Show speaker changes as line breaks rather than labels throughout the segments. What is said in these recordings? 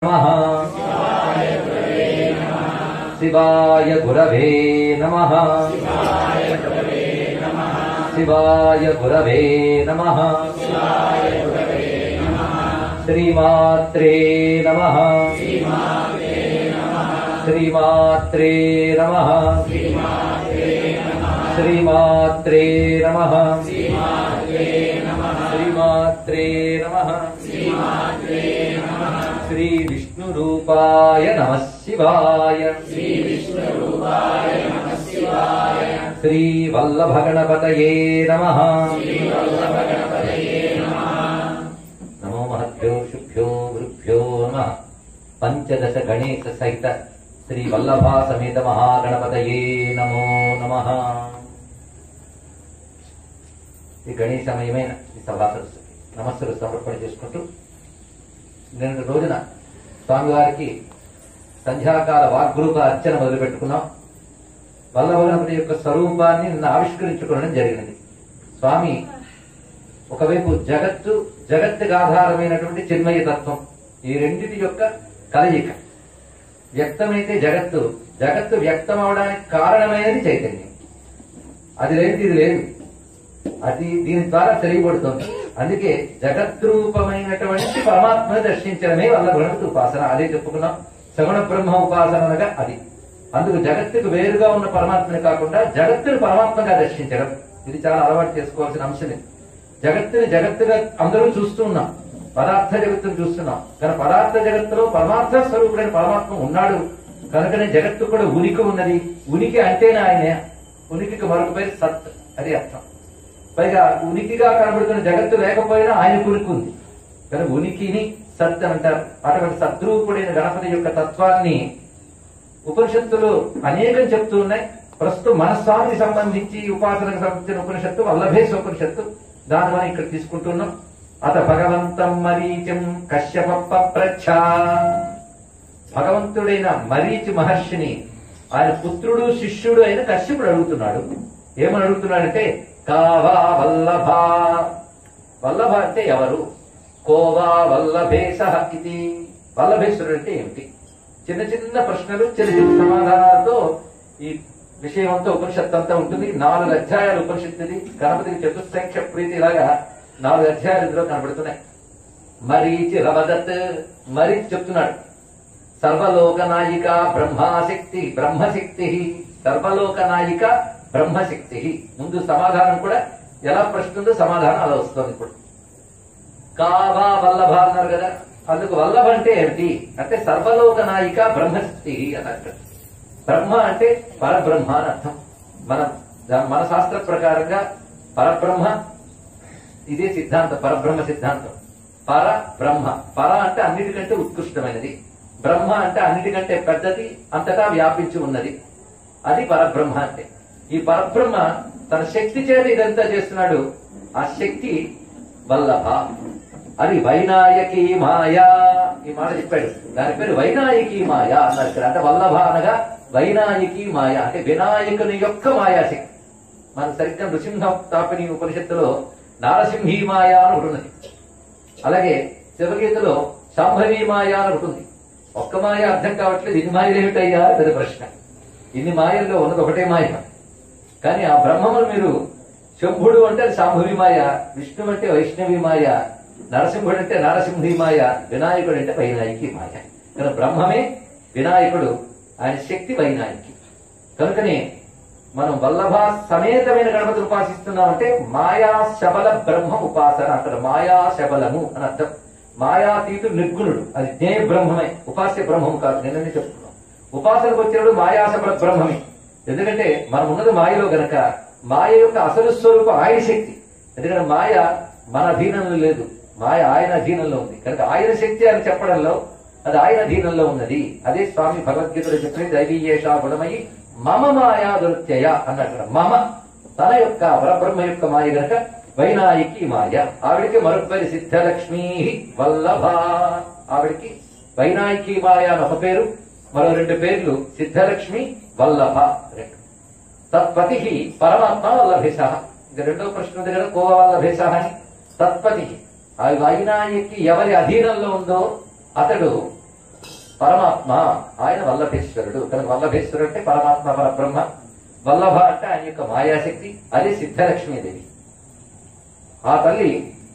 నమః శివాయ గురవే నమః శివాయ గురవే నమః శ్రీమాత్రే నమః శ్రీమాత్రే నమః శ్రీమాత్రే నమః శ్రీమాత్రే నమః శ్రీ విష్ణు రూపాయ నమ శివాయ శ్రీ వల్లభ గణపతయే నమ నమో మహద్భ్యో శుభ్యో గురుభ్యో నమ పంచదశ గణేశ సహిత శ్రీ వల్లభా సమేత మహాగణపతయే నమో నమ ఈ గణేశమయమైన ఈ సభా సరస్వతి నమస్సులు సమర్పణ చేసుకుంటూ నిన్న రోజున స్వామివారికి సంధ్యాకాల వాగ్రూప అర్చన మొదలు పెట్టుకున్నాం వల్లభగణపతి యొక్క స్వరూపాన్ని నిన్న ఆవిష్కరించుకోవడం జరిగినది స్వామి ఒకవైపు జగత్తు జగత్తుకు ఆధారమైనటువంటి చిన్మయ తత్వం ఈ రెండిటి యొక్క కలయిక వ్యక్తమైతే జగత్తు జగత్తు వ్యక్తం అవడానికి కారణమైనది చైతన్యం అది లేదు ఇది లేదు అది దీని ద్వారా తెలియబడుతుంది అందుకే జగద్రూపమైనటువంటి పరమాత్మను దర్శించడమే వల్ల గణపతి ఉపాసన అదే చెప్పుకున్నాం సగుణ బ్రహ్మ ఉపాసన అనగా అది అందుకు జగత్తుకు వేరుగా ఉన్న పరమాత్మని కాకుండా జగత్తును పరమాత్మగా దర్శించడం ఇది చాలా అలవాటు చేసుకోవాల్సిన అంశమే జగత్తుని జగత్తుగా అందరూ చూస్తూ ఉన్నాం పదార్థ జగత్తును చూస్తున్నాం కానీ పదార్థ జగత్తులో పరమార్థ స్వరూపుడైన పరమాత్మ ఉన్నాడు కనుకనే జగత్తు కూడా ఉనికి ఉన్నది ఉనికి అంటేనే ఆయన ఉనికికి మరొక పేరు సత్ అది అర్థం పైగా ఉనికిగా కనబడుతున్న జగత్తు లేకపోయినా ఆయన ఉనికి ఉంది కనుక ఉనికిని సత్ అని అంటారు అటువంటి సద్రూపుడైన గణపతి యొక్క తత్వాన్ని ఉపనిషత్తులు అనేకం చెప్తూ ఉన్నాయి ప్రస్తుతం మనస్సానికి సంబంధించి ఉపాసనకు సంబంధించిన ఉపనిషత్తు వల్లభేశ ఉపనిషత్తు దాన్ని మనం ఇక్కడ తీసుకుంటున్నాం అత భగవంతం మరీచం కశ్యప ప్రచ్ఛ భగవంతుడైన మరీచి మహర్షిని ఆయన పుత్రుడు శిష్యుడు అయిన కశ్యపుడు అడుగుతున్నాడు ఏమని అడుగుతున్నాడంటే కావా వల్లభ వల్లభ అంటే ఎవరు కోవా వల్లభేశ ఇది వల్లభేశ్వరుడు అంటే ఏమిటి చిన్న చిన్న ప్రశ్నలు చిన్న చిన్న సమాధానాలతో ఈ విషయం అంతా ఉపనిషత్తు అంతా ఉంటుంది నాలుగు అధ్యాయాలు ఉపనిషత్తుది గణపతికి చతుస్సంఖ్య ప్రీతి లాగా నాలుగు అధ్యాయాలు ఇందులో కనబడుతున్నాయి మరీచి రవదత్ మరీచి చెప్తున్నాడు సర్వలోక నాయిక బ్రహ్మాశక్తి బ్రహ్మశక్తి సర్వలోక నాయిక బ్రహ్మశక్తి ముందు సమాధానం కూడా ఎలా ప్రశ్న ఉందో సమాధానం అలా వస్తుంది ఇప్పుడు కావా వల్లభ అన్నారు కదా అందుకు వల్లభ అంటే ఏమిటి అంటే సర్వలోక నాయిక బ్రహ్మశక్తి అని అంటారు బ్రహ్మ అంటే పరబ్రహ్మ అని అర్థం మన మన శాస్త్ర ప్రకారంగా పరబ్రహ్మ ఇదే సిద్ధాంతం పరబ్రహ్మ సిద్ధాంతం పర బ్రహ్మ పర అంటే అన్నిటికంటే ఉత్కృష్టమైనది బ్రహ్మ అంటే అన్నిటికంటే పెద్దది అంతటా వ్యాపించి ఉన్నది అది పరబ్రహ్మ అంటే ఈ పరబ్రహ్మ తన శక్తి చేత ఇదంతా చేస్తున్నాడు ఆ శక్తి వల్లభ అది వైనాయకి మాయా ఈ మాట చెప్పాడు దాని పేరు వైనాయకి మాయా అన్నారు ఇక్కడ అంటే వల్లభ అనగా వైనాయకి మాయ అంటే వినాయకుని యొక్క మాయాశక్తి మన సరిగ్గా నృసింహ తాపిని ఉపనిషత్తులో నారసింహీ మాయ అని ఒకటి ఉన్నది అలాగే శివగీతలో శాంభవీ మాయ అని ఒకటి ఉంది ఒక్క మాయ అర్థం కావట్లేదు ఇన్ని మాయలు ఏమిటయ్యా పెద్ద ప్రశ్న ఇన్ని మాయల్లో ఉన్నది ఒకటే మాయ కానీ ఆ బ్రహ్మమును మీరు శంభుడు అంటే అది శాంభవి మాయ విష్ణు అంటే వైష్ణవి మాయ నరసింహుడు అంటే నరసింహి మాయ వినాయకుడు అంటే వైనాయకి మాయ కానీ బ్రహ్మమే వినాయకుడు ఆయన శక్తి వైనాయకి కనుకనే మనం వల్లభ సమేతమైన గణపతిని ఉపాసిస్తున్నామంటే మాయా శబల బ్రహ్మ ఉపాసన అంటారు మాయా శబలము అని అర్థం మాయాతీతుడు నిర్గుణుడు అది జ్ఞేయ బ్రహ్మమే ఉపాస్య బ్రహ్మము కాదు నిన్ననే చెప్తున్నాం ఉపాసనకు వచ్చినప్పుడు మాయా శబల బ్రహ్మమే ఎందుకంటే మనం ఉన్నది మాయలో గనక మాయ యొక్క అసలు స్వరూపం ఆయన శక్తి ఎందుకంటే మాయ మన అధీనంలో లేదు మాయ ఆయన అధీనంలో ఉంది కనుక ఆయన శక్తి అని చెప్పడంలో అది ఆయన అధీనంలో ఉన్నది అదే స్వామి భగవద్గీతలో చెప్పిన దైవీయేషా గుణమయి మమ మాయా దుర్త్యయ అన్నట్టు మమ తన యొక్క పరబ్రహ్మ యొక్క మాయ గనక వైనాయికి మాయ ఆవిడికి మరొక పేరు సిద్ధలక్ష్మీ వల్లభ ఆవిడికి వైనాయికి మాయ అని ఒక పేరు మరో రెండు పేర్లు సిద్ధలక్ష్మి వల్లభ రెండు తత్పతి పరమాత్మ వల్లభేశ ఇది రెండో ప్రశ్న ఉంది కదా కోవ వల్లభేశ అని తత్పతి ఆ వైనాయికి ఎవరి అధీనంలో ఉందో అతడు పరమాత్మ ఆయన వల్లభేశ్వరుడు కనుక వల్లభేశ్వరుడు అంటే పరమాత్మ పరబ్రహ్మ వల్లభ అంటే ఆయన యొక్క మాయాశక్తి అదే సిద్ధలక్ష్మీదేవి ఆ తల్లి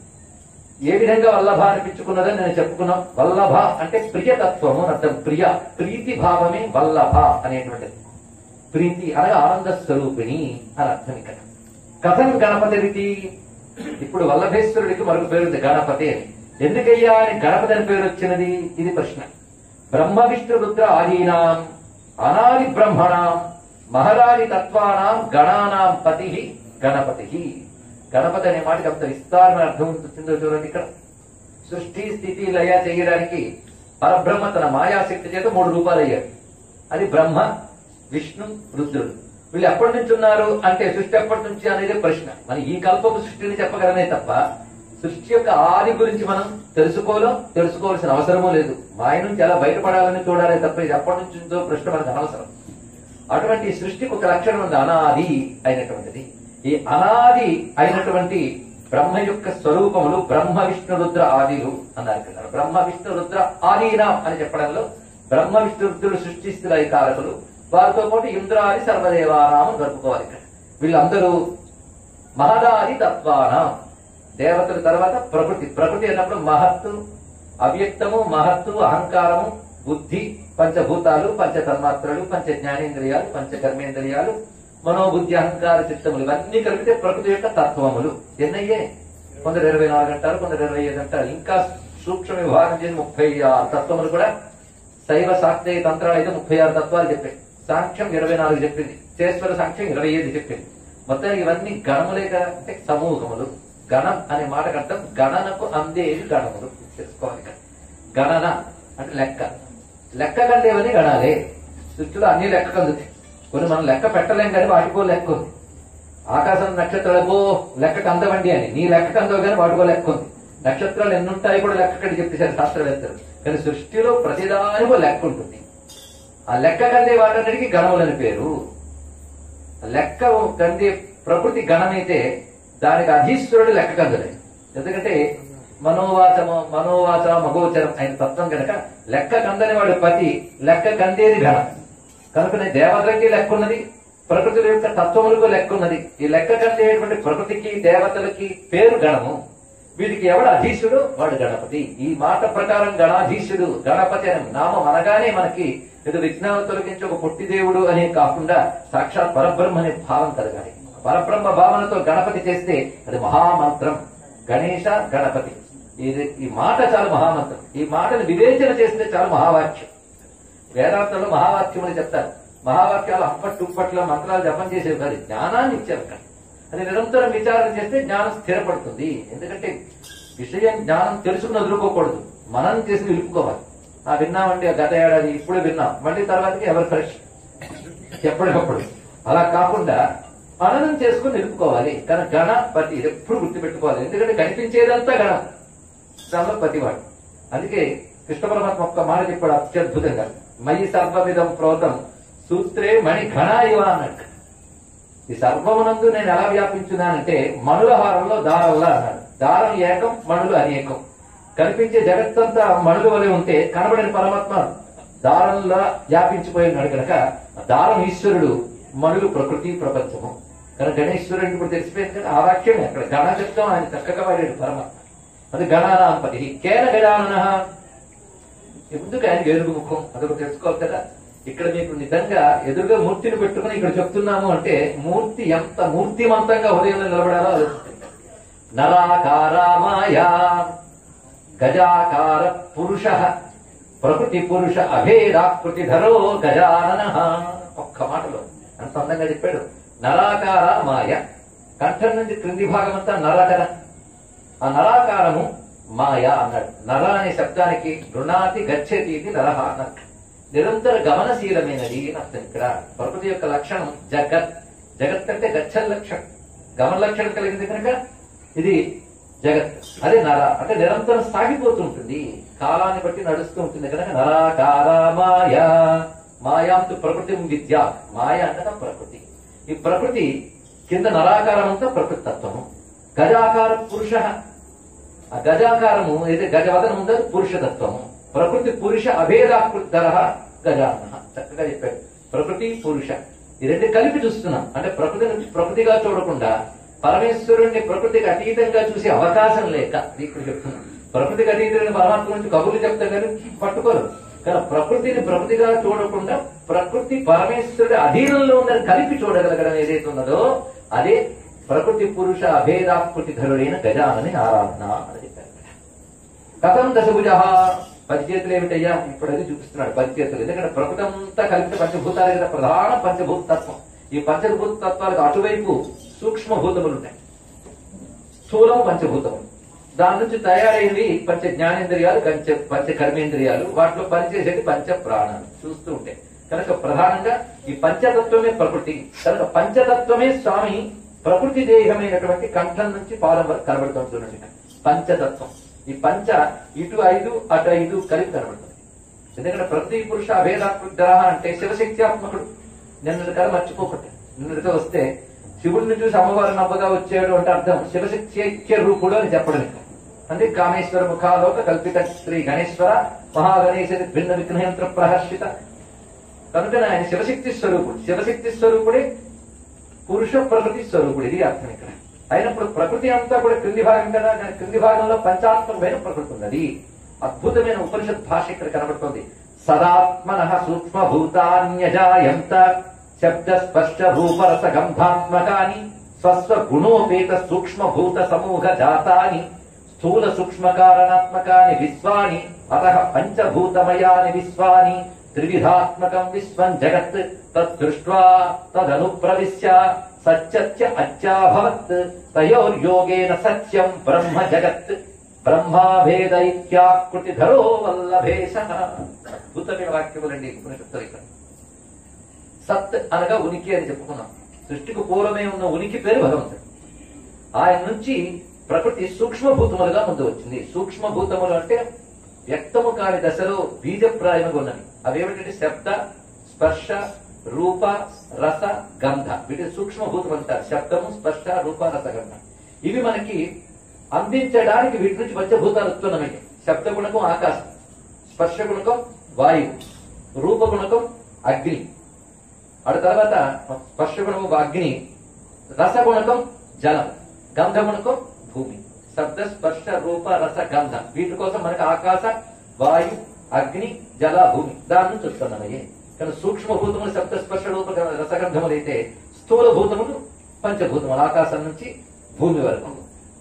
ఏ విధంగా వల్లభ అనిపించుకున్నదని నేను చెప్పుకున్నాం వల్లభ అంటే ప్రియతత్వము అని అర్థం ప్రియ ప్రీతి భావమే వల్లభ అనేటువంటిది ప్రీతి అనగా ఆనంద స్వరూపిణి అని అర్థం ఇక్కడ కథం గణపతి రీతి ఇప్పుడు వల్లభేశ్వరుడికి మరొక పేరు ఉంది గణపతి అని ఎందుకయ్యా అని గణపతి అని పేరు వచ్చినది ఇది ప్రశ్న బ్రహ్మ విష్ణు రుద్ర ఆదీనాం అనాది బ్రహ్మణాం మహరాది తత్వానాం గణానాం పతి గణపతి గణపతి అనే మాటకి అంత విస్తారమైన అర్థం ఉంటుందో చూడండి ఇక్కడ సృష్టి స్థితి లయ చేయడానికి పరబ్రహ్మ తన మాయాశక్తి చేత మూడు రూపాలు అయ్యాడు అది బ్రహ్మ విష్ణు రుద్రుడు వీళ్ళు ఎప్పటి నుంచి ఉన్నారు అంటే సృష్టి ఎప్పటి నుంచి అనేది ప్రశ్న మనం ఈ కల్పపు సృష్టిని చెప్పగలమే తప్ప సృష్టి యొక్క ఆది గురించి మనం తెలుసుకోలేం తెలుసుకోవాల్సిన అవసరమూ లేదు మాయ నుంచి ఎలా బయటపడాలని చూడాలి తప్ప ఇది ఎప్పటి నుంచి ఉందో ప్రశ్న మనకు అనవసరం అటువంటి ఈ సృష్టికి ఒక లక్షణం ఉంది అనాది అయినటువంటిది ఈ అనాది అయినటువంటి బ్రహ్మ యొక్క స్వరూపములు బ్రహ్మ విష్ణు రుద్ర ఆదిలు అన్నారు కదా బ్రహ్మ విష్ణు రుద్ర ఆదీనాం అని చెప్పడంలో బ్రహ్మ విష్ణు రుద్రులు సృష్టిస్తున్న కారకులు వారితో పాటు ఇంద్రాది సర్వదేవానామం జరుపుకోవాలి ఇక్కడ వీళ్ళందరూ మహదాది తత్వానం దేవతల తర్వాత ప్రకృతి ప్రకృతి అన్నప్పుడు మహత్తు అవ్యక్తము మహత్తు అహంకారము బుద్ధి పంచభూతాలు పంచ తన్మాత్రలు పంచ జ్ఞానేంద్రియాలు పంచ కర్మేంద్రియాలు మనోబుద్ధి అహంకార చిత్తములు ఇవన్నీ కలిపితే ప్రకృతి యొక్క తత్వములు ఎన్నయ్యే కొందరు ఇరవై నాలుగు అంటారు కొందరు ఇరవై ఐదు అంటారు ఇంకా సూక్ష్మ విభాగం చేసి ముప్పై ఆరు తత్వములు కూడా శైవ శాక్తేయ తంత్రాలు అయితే ముప్పై ఆరు తత్వాలు చెప్పాయి సాంఖ్యం ఇరవై నాలుగు చెప్పింది చేశ్వర సాంఖ్యం ఇరవై ఐదు చెప్పింది మొత్తానికి ఇవన్నీ గణములే కదా అంటే సమూహములు గణం అనే మాటకు అర్థం గణనకు అందేది గణములు తెలుసుకోవాలి ఇక్కడ గణన అంటే లెక్క లెక్క కందేవని గణాలే సృష్టిలో అన్ని లెక్క కందుతాయి కొన్ని మనం లెక్క పెట్టలేం కానీ వాటికో లెక్క ఉంది ఆకాశం నక్షత్రాలకో లెక్క కందవండి అని నీ లెక్క కందవు కానీ వాటికో లెక్క ఉంది నక్షత్రాలు ఎన్ని ఉంటాయి కూడా లెక్క కట్టి చెప్పేశారు శాస్త్రవేత్తలు కానీ సృష్టిలో ప్రతిదానికో లెక్క ఉంటుంది ఆ లెక్క కందే వాటన్నిటికీ గణములని పేరు లెక్క కందే ప్రకృతి గణమైతే దానికి అధీశ్వరుడు లెక్క కందలే ఎందుకంటే మనోవాచము మనోవాచ మగోచరం అయిన తత్వం కనుక లెక్క కందని వాడు పతి లెక్క కందేది గణం కనుకనే దేవతలకి లెక్క ఉన్నది ప్రకృతి యొక్క తత్వములకు లెక్క ఉన్నది ఈ లెక్క కందేటువంటి ప్రకృతికి దేవతలకి పేరు గణము వీటికి ఎవడు అధీశుడు వాడు గణపతి ఈ మాట ప్రకారం గణాధీశుడు గణపతి అనే నామం అనగానే మనకి ఏదో విజ్ఞానం తొలగించి ఒక పొట్టి దేవుడు అనే కాకుండా సాక్షాత్ పరబ్రహ్మ అనే భావం కలగాలి పరబ్రహ్మ భావనతో గణపతి చేస్తే అది మహామంత్రం గణేశ గణపతి ఇది ఈ మాట చాలా మహామంత్రం ఈ మాటను వివేచన చేస్తే చాలా మహావాక్యం వేదాంతంలో మహావాక్యములు చెప్తారు మహావాక్యాలు అప్పటి ఉప్పట్లో మంత్రాలు జపం చేసేవి కాదు జ్ఞానాన్ని ఇచ్చారు అక్కడ అది నిరంతరం విచారణ చేస్తే జ్ఞానం స్థిరపడుతుంది ఎందుకంటే విషయం జ్ఞానం తెలుసుకుని వదులుకోకూడదు మనం చేసి నిలుపుకోవాలి ఆ విన్నామండి ఆ గత ఏడాది ఇప్పుడే విన్నాం మళ్ళీ తర్వాతకి ఎవరు ఫ్రెష్ ఎప్పటికప్పుడు అలా కాకుండా మననం చేసుకుని నిలుపుకోవాలి కానీ గణపతి ఇది ఎప్పుడు గుర్తుపెట్టుకోవాలి ఎందుకంటే కనిపించేదంతా గణం దానిలో పతివాడు అందుకే కృష్ణ పరమాత్మ ఒక్క మాట చెప్పాడు అత్యద్భుతంగా మయి సర్వవిధం ప్రోతం సూత్రే మణి ఘనా ఇవ అన్నట్టు ఈ సర్వమునందు నేను ఎలా వ్యాపించున్నానంటే మణుల హారంలో దారంలా అన్నాడు దారం ఏకం మణులు అనేకం కనిపించే జగత్తంతా మణుల వలె ఉంటే కనబడిన పరమాత్మ దారంలా వ్యాపించిపోయి ఉన్నాడు కనుక ఆ దారం ఈశ్వరుడు మణులు ప్రకృతి ప్రపంచము కనుక గణేశ్వరుడికి ఇప్పుడు తెలిసిపోయింది కదా ఆ వాక్యమే అక్కడ గణ శబ్దం ఆయన చక్కగా వాడాడు పరమాత్మ అది గణానాంపతి కేన గజానన ఎందుకు ఆయన ఏనుగు ముఖం అదొక తెలుసుకోవాలి కదా ఇక్కడ మీకు నిజంగా ఎదురుగా మూర్తిని పెట్టుకుని ఇక్కడ చెప్తున్నాము అంటే మూర్తి ఎంత మూర్తిమంతంగా హృదయంలో నిలబడాలో ఆలోచిస్తుంది నరాకారామాయా గజాకార పురుష ప్రకృతి పురుష అభేదాకృతి ధరో గజానన ఒక్క మాటలో ఎంత అందంగా చెప్పాడు నరాకార మాయ కంఠం నుంచి క్రింది భాగం అంతా నరకర ఆ నరాకారము మాయ అన్నాడు నర అనే శబ్దానికి రుణాతి గచ్చతి ఇది నరహ అన్నట్టు నిరంతర గమనశీలమైనది అని అర్థం ఇక్కడ ప్రకృతి యొక్క లక్షణం జగత్ జగత్ అంటే గచ్చల లక్షణం గమన లక్షణం కలిగింది కనుక ఇది జగత్ అదే నర అంటే నిరంతరం సాగిపోతుంటుంది కాలాన్ని బట్టి నడుస్తూ ఉంటుంది కనుక నరాకార మాయ మాయాంతు ప్రకృతి విద్య మాయ అంటే ప్రకృతి ఈ ప్రకృతి కింద నరాకారం అంతా ప్రకృతి తత్వము గజాకార పురుష ఆ గజాకారము ఏదైతే గజవదనం ఉందో అది పురుషతత్వము ప్రకృతి పురుష అభేదాకృతర గజాన చక్కగా చెప్పాడు ప్రకృతి పురుష ఈ రెండు కలిపి చూస్తున్నాం అంటే ప్రకృతి నుంచి ప్రకృతిగా చూడకుండా పరమేశ్వరుణ్ణి ప్రకృతికి అతీతంగా చూసే అవకాశం లేక ఇది ఇక్కడ చెప్తున్నాం ప్రకృతికి అతీతమైన పరమాత్మ నుంచి కబుర్లు చెప్తే కానీ పట్టుకోరు కానీ ప్రకృతిని ప్రకృతిగా చూడకుండా ప్రకృతి పరమేశ్వరుడి అధీనంలో ఉన్నది కలిపి చూడగలగడం ఏదైతే ఉన్నదో అదే ప్రకృతి పురుష అభేదాకృతి ధరుడైన గజానని ఆరాధన అని చెప్పారు కథం దశభుజ పది చేతులు ఏమిటయ్యా ఇప్పుడు అది చూపిస్తున్నాడు పది చేతులు ఎందుకంటే ప్రకృతి అంతా కలిపిన పంచభూతాలే కదా ప్రధాన పంచభూత తత్వం ఈ పంచభూత తత్వాలకు అటువైపు సూక్ష్మభూతములు ఉంటాయి స్థూలం పంచభూతములు దాని నుంచి తయారైనవి పంచ జ్ఞానేంద్రియాలు పంచ పంచ కర్మేంద్రియాలు వాటిలో పనిచేసేది పంచ ప్రాణాలు చూస్తూ ఉంటాయి కనుక ప్రధానంగా ఈ పంచతత్వమే ప్రకృతి కనుక పంచతత్వమే స్వామి ప్రకృతి దేహమైనటువంటి కంఠం నుంచి పాదం వరకు కనబడుతుంది చూడండి పంచతత్వం ఈ పంచ ఇటు ఐదు అటు ఐదు కలిపి కనబడుతుంది ఎందుకంటే ప్రకృతి పురుష అభేదాత్మక అంటే శివశక్త్యాత్మకుడు నిన్నటి కథ మర్చిపోకూడదు నిన్నటి కథ వస్తే శివుడిని చూసి అమ్మవారు నవ్వగా వచ్చాడు అంటే అర్థం శివశక్తి ఐక్య రూపుడు అని చెప్పడం ఇక్కడ. అంటే కామేశ్వర ముఖాలోక కల్పిత శ్రీ గణేశ్వర మహాగణేశ భిన్న విఘ్నయంత్ర ప్రహర్షిత కనుక ఆయన శివశక్తి స్వరూపుడు శివశక్తి స్వరూపుడే పురుష ప్రకృతి స్వరూపుడు ఇది అర్థం ఇక్కడ అయినప్పుడు ప్రకృతి అంతా కూడా క్రింది భాగం కదా కానీ క్రింది భాగంలో పంచాత్మకమైన ప్రకృతి ఉన్నది అద్భుతమైన ఉపనిషత్ భాష ఇక్కడ కనబడుతోంది సదాత్మన సూక్ష్మ భూతాన్యజాయంత శబ్ద స్పష్ట రూపరస గంధాత్మకాని స్వస్వ గుణోపేత సూక్ష్మ భూత సమూహ జాతాని స్థూల సూక్ష్మ కారణాత్మకాని విశ్వాని అత పంచభూతమయాని విశ్వాని త్రివిధాత్మకం విశ్వం జగత్ తద్దృష్ట్వా తదనుప్రవిశ్య సత్యత్య అత్యాభవత్ తయోర్యోగేన సత్యం బ్రహ్మ జగత్ బ్రహ్మాభేదైక్యాకృతి ధరో వల్లభేష అద్భుతమైన వాక్యములండి ఉపనిషత్తులు ఇక్కడ సత్ అనగా ఉనికి అని చెప్పుకున్నాం సృష్టికి పూర్వమే ఉన్న ఉనికి పేరు భగవంతుడు ఆయన నుంచి ప్రకృతి సూక్ష్మభూతములుగా ముందు వచ్చింది సూక్ష్మభూతములు అంటే వ్యక్తము కాని దశలో బీజప్రాయముగా ఉన్నవి అవేమిటంటే శబ్ద స్పర్శ రూప రస గంధ వీటిని సూక్ష్మభూతం అంటారు శబ్దము స్పర్శ రూప రస గంధ ఇవి మనకి అందించడానికి వీటి నుంచి పంచభూతాలు ఉత్పన్నమయ్యాయి శబ్ద గుణకం ఆకాశం స్పర్శ గుణకం వాయువు రూప గుణకం అగ్ని ఆ తర్వాత స్పర్శ గుణము అగ్ని రసగుణకం జలం గంధ గుణకం భూమి శబ్ద స్పర్శ రూప రస గంధ వీటి కోసం మనకి ఆకాశ వాయు అగ్ని జల భూమి దాని నుంచి ఉత్పన్నమయ్యాయి కానీ సూక్ష్మ భూతములు శబ్ద స్పర్శ రూప గ- రసగంధములు అయితే స్థూల భూతములు పంచభూతములు ఆకాశం నుంచి భూమి వరకు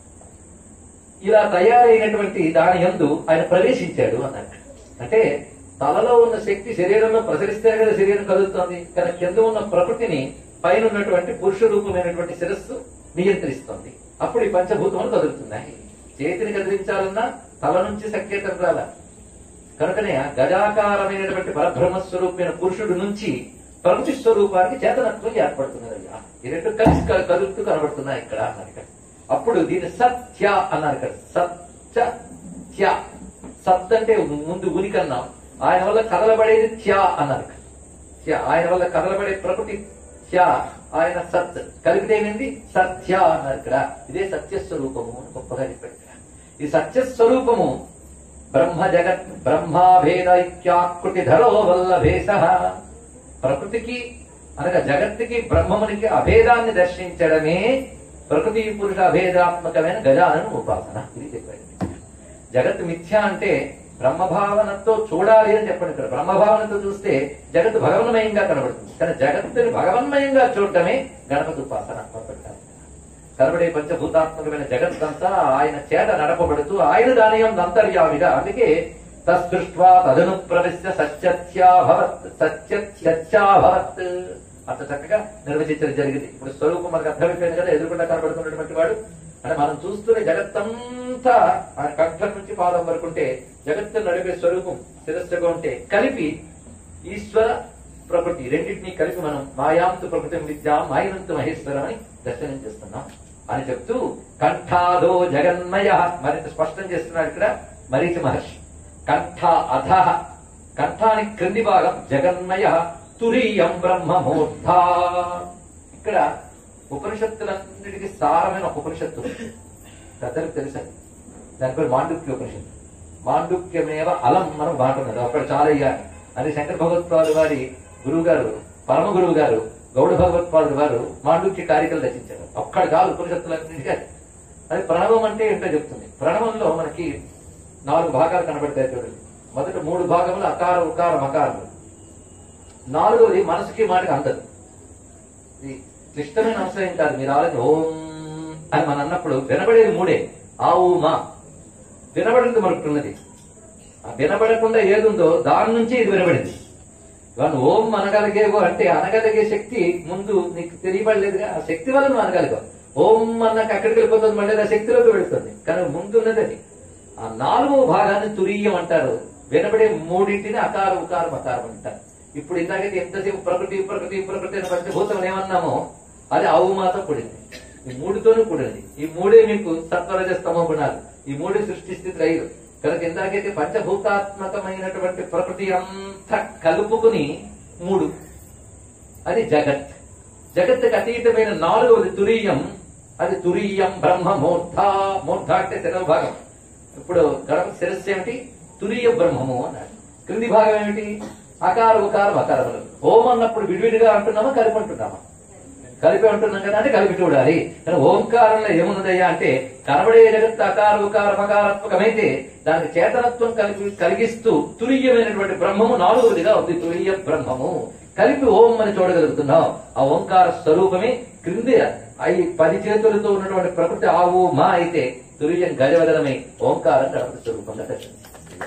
ఇలా తయారైనటువంటి దాని యందు ఆయన ప్రవేశించాడు అన్నాడు అంటే తలలో ఉన్న శక్తి శరీరంలో ప్రసరిస్తే కదా శరీరం కదులుతోంది కానీ కింద ఉన్న ప్రకృతిని పైన ఉన్నటువంటి పురుష రూపమైనటువంటి శిరస్సు నియంత్రిస్తుంది అప్పుడు ఈ పంచభూతములు కదులుతున్నాయి చేతిని కదిలించాలన్నా తల నుంచి సంకేతం రాల కనుకనే ఆ గజాకారమైనటువంటి పరబ్రహ్మ స్వరూపమైన పురుషుడు నుంచి ప్రకృతి స్వరూపానికి చేతనత్వం ఏర్పడుతున్నది అయ్యా ఈ రెండు కలిసి క- కదులుతూ కనబడుతున్నాయి ఇక్కడ అన్నారు ఇక్కడ అప్పుడు దీన్ని సత్య అన్నారు ఇక్కడ సత్య త్య సత్ అంటే ముందు ఉనికన్నాం ఆయన వల్ల కదలబడేది త్య అన్నారు ఇక్కడ. త్య ఆయన వల్ల కదలబడే ప్రకృతి త్య ఆయన సత్ కలిపితే ఏమైంది సత్య అన్నారు ఇక్కడ ఇదే సత్య స్వరూపము అని గొప్పగా చెప్పాడు ఇక్కడ ఈ సత్య స్వరూపము బ్రహ్మ జగత్ బ్రహ్మాభేదైక్యాకృతి ధరో వల్లభేష ప్రకృతికి అనగా జగత్తుకి బ్రహ్మమునికి అభేదాన్ని దర్శించడమే ప్రకృతి పురుష అభేదాత్మకమైన గజాలను ఉపాసన ఇది చెప్పాడు జగత్ మిథ్య అంటే బ్రహ్మభావనతో చూడాలి అని చెప్పండి ఇక్కడ బ్రహ్మభావనతో చూస్తే జగత్తు భగవన్మయంగా కనబడుతుంది కానీ జగత్తుని భగవన్మయంగా చూడటమే గణపతి ఉపాసన మొదటి కనబడే పంచభూతాత్మకమైన జగత్తంతా ఆయన చేత నడపబడుతూ ఆయన దానియం అంతర్యామిగా అందుకే తస్పృష్వా తదను ప్రవిశ్య సత్యత్యాభవత్ సత్యత్యాభవత్ అంత చక్కగా నిర్వచించడం జరిగింది ఇప్పుడు స్వరూపం మనకు అర్థమైపోయింది కదా ఎదురుకుండా కనబడుతున్నటువంటి వాడు అంటే మనం చూస్తున్న జగత్తంతా ఆ కంఠం నుంచి పాదం వరకు ఉంటే జగత్తు నడిపే స్వరూపం శిరస్సుగా ఉంటే కలిపి ఈశ్వర ప్రకృతి రెండింటినీ కలిపి మనం మాయాంతు ప్రకృతి విద్యాం మాయనంతు మహేశ్వరం అని దర్శనం చేస్తున్నాం అని చెప్తూ కంఠాదో జగన్మయ మరింత స్పష్టం చేస్తున్నాడు ఇక్కడ మరీచ మహర్షి కంఠ అధ కంఠానికి క్రింది భాగం జగన్మయ తురీయం బ్రహ్మమూర్ధ ఇక్కడ ఉపనిషత్తులన్నిటికీ సారమైన ఒక ఉపనిషత్తు పెద్దలకు తెలుసండి దాని పేరు మాండుక్య ఉపనిషత్తు మాండుక్యమేవ అలం మనం మాట ఉన్నది అక్కడ చాలయ్యా అని శంకర భగవత్పాదు వారి గురువు గారు పరమ గురువు గారు గౌడ భగవత్పాదుడు వారు మాండుక్య కారికలు రచించారు ఒక్కడ కాదు ఉపనిషత్తులన్నింటిగా అది ప్రణవం అంటే ఏంటో చెప్తుంది ప్రణవంలో మనకి నాలుగు భాగాలు కనబడతాయి చూడండి మొదట మూడు భాగములు అకార ఉకార మకారములు నాలుగవది మనసుకి మాటకి అందదు ఇది క్లిష్టమైన అంశం ఏం కాదు మీరు ఆలోచన ఓం అని మనం అన్నప్పుడు వినబడేది మూడే ఆవు మా వినబడింది మనకున్నది ఆ వినబడకుండా ఏదుందో దాని నుంచి ఇది వినబడింది ఇవాళ ఓం అనగలిగేవో అంటే అనగలిగే శక్తి ముందు నీకు తెలియబడలేదుగా ఆ శక్తి వల్ల నువ్వు అనగలిగావు ఓం అన్నాక అక్కడికి వెళ్ళిపోతుంది మళ్ళీ ఆ శక్తిలోకి వెళుతుంది కానీ ముందు ఉన్నది అది ఆ నాలుగవ భాగాన్ని తురీయం అంటారు వినబడే మూడింటిని అకార ఉకారం అకారం అంటారు ఇప్పుడు ఇందాకైతే ఎంతసేపు ప్రకృతి ప్రకృతి ప్రకృతి అని పంచభూతం ఏమన్నామో అది ఆవు మాత కూడింది ఈ మూడుతోనూ కూడింది ఈ మూడే మీకు సత్వరజ స్తమ గుణాలు ఈ మూడే సృష్టి స్థితి ఐదు కనుక ఇందాకైతే పంచభూతాత్మకమైనటువంటి ప్రకృతి అంతా కలుపుకుని మూడు అది జగత్ జగత్తుకి అతీతమైన నాలుగవది తురీయం అది తురీయం బ్రహ్మ మూర్ధ మూర్ధ అంటే శిరవ భాగం ఇప్పుడు గణపతి శిరస్సు ఏమిటి తురీయ బ్రహ్మము అన్నాడు క్రింది భాగం ఏమిటి అకార ఉకారం అకారములు ఓం అన్నప్పుడు విడివిడిగా అంటున్నామా కలిపి అంటున్నామా కలిపి అంటున్నాం కదా అంటే కలిపి చూడాలి కానీ ఓంకారంలో ఏమున్నదయ్యా అంటే కనబడే జగత్ అకార ఉకార మకారాత్మకమైతే దానికి చేతనత్వం కలిపి కలిగిస్తూ తురీయమైనటువంటి బ్రహ్మము నాలుగవదిగా ఉంది తురీయ బ్రహ్మము కలిపి ఓం అని చూడగలుగుతున్నాం ఆ ఓంకార స్వరూపమే క్రింది ఈ పది చేతులతో ఉన్నటువంటి ప్రకృతి ఆవు మా అయితే తురియం గజవదనమై ఓంకారం గణపతి స్వరూపంగా దర్శించింది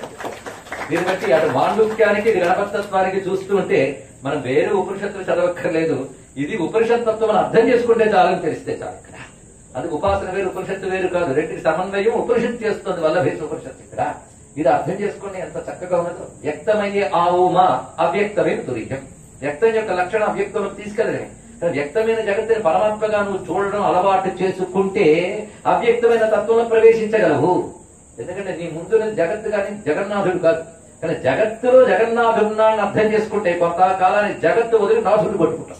దీన్ని బట్టి అటు మాండుక్యానికి ఇది గణపతత్వానికి చూస్తూ ఉంటే మనం వేరే ఉపనిషత్తులు చదవక్కర్లేదు ఇది ఉపనిషత్ తత్వం అర్థం చేసుకుంటే చాలని తెలిస్తే చాలు ఇక్కడ అందుకు ఉపాసన వేరు ఉపనిషత్తు వేరు కాదు రెండింటి సమన్వయం ఉపనిషత్తు చేస్తుంది వల్ల భేస ఉపనిషత్తు ఇక్కడ ఇది అర్థం చేసుకుని ఎంత చక్కగా ఉన్నదో వ్యక్తమయ్యే ఆవుమా అవ్యక్తమైన తురియం వ్యక్తం యొక్క లక్షణం అవ్యక్తం తీసుకెళ్ళలేము కానీ వ్యక్తమైన జగత్తుని పరమాత్మగా నువ్వు చూడడం అలవాటు చేసుకుంటే అవ్యక్తమైన తత్వంలో ప్రవేశించగలవు ఎందుకంటే నీ ముందున్న జగత్తు కానీ జగన్నాథుడు కాదు కానీ జగత్తులో జగన్నాథున్నాన్ని అర్థం చేసుకుంటే కొంత కాలానికి జగత్తు వదిలి నాథుడు పట్టుకుంటాం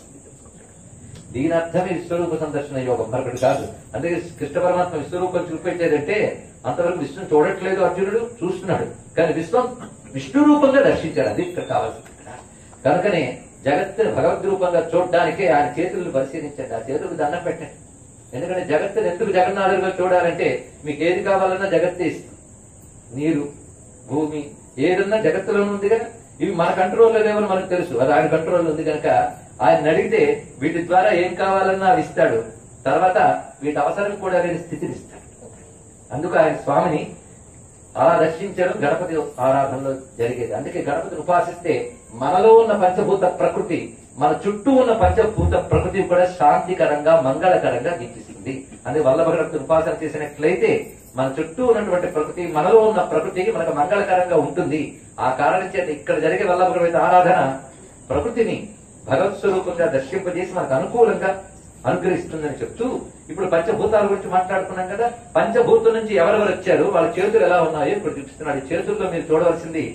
దీని అర్థమే విశ్వరూప సందర్శన యోగం మరొకటి కాదు అందుకే కృష్ణ పరమాత్మ విశ్వరూపం చూపించేదంటే అంతవరకు విష్ణుని చూడట్లేదు అర్జునుడు చూస్తున్నాడు కానీ విశ్వం విష్ణు రూపంగా దర్శించాడు అది ఇక్కడ కావాల్సింది ఇక్కడ కనుకనే జగత్తుని భగవద్ రూపంగా చూడడానికే ఆయన చేతులను పరిశీలించండి ఆ చేతులకు దండం పెట్టండి ఎందుకంటే జగత్తుని ఎందుకు జగన్నాథుడిగా చూడాలంటే మీకు ఏది కావాలన్నా జగత్తే ఇస్తుంది నీరు భూమి ఏదన్నా జగత్తులోనే ఉంది కదా ఇవి మన కంట్రోల్లో లేవని మనకు తెలుసు అది ఆయన కంట్రోల్లో ఉంది కనుక ఆయన అడిగితే వీటి ద్వారా ఏం కావాలన్నా అవి ఇస్తాడు తర్వాత వీటి అవసరం కూడా లేని స్థితిని ఇస్తాడు అందుకు ఆయన స్వామిని అలా దర్శించడం గణపతి ఆరాధనలో జరిగేది అందుకే గణపతిని ఉపాసిస్తే మనలో ఉన్న పంచభూత ప్రకృతి మన చుట్టూ ఉన్న పంచభూత ప్రకృతి కూడా శాంతికరంగా మంగళకరంగా దీపిస్తుంది అందుకే వల్లభ గణపతిని ఉపాసన చేసినట్లయితే మన చుట్టూ ఉన్నటువంటి ప్రకృతి మనలో ఉన్న ప్రకృతికి మనకు మంగళకరంగా ఉంటుంది ఆ కారణం చేత ఇక్కడ జరిగే వల్లభ గణపతి ఆరాధన ప్రకృతిని భగవత్ స్వరూపంగా దర్శింపజేసి మనకు అనుకూలంగా అనుగ్రహిస్తుందని చెప్తూ ఇప్పుడు పంచభూతాల గురించి మాట్లాడుకున్నాం కదా పంచభూతం నుంచి ఎవరెవరు వచ్చారు వాళ్ళ చేతులు ఎలా ఉన్నాయో ఇప్పుడు చూపిస్తున్నాడు ఈ చేతుల్లో మీరు చూడవలసింది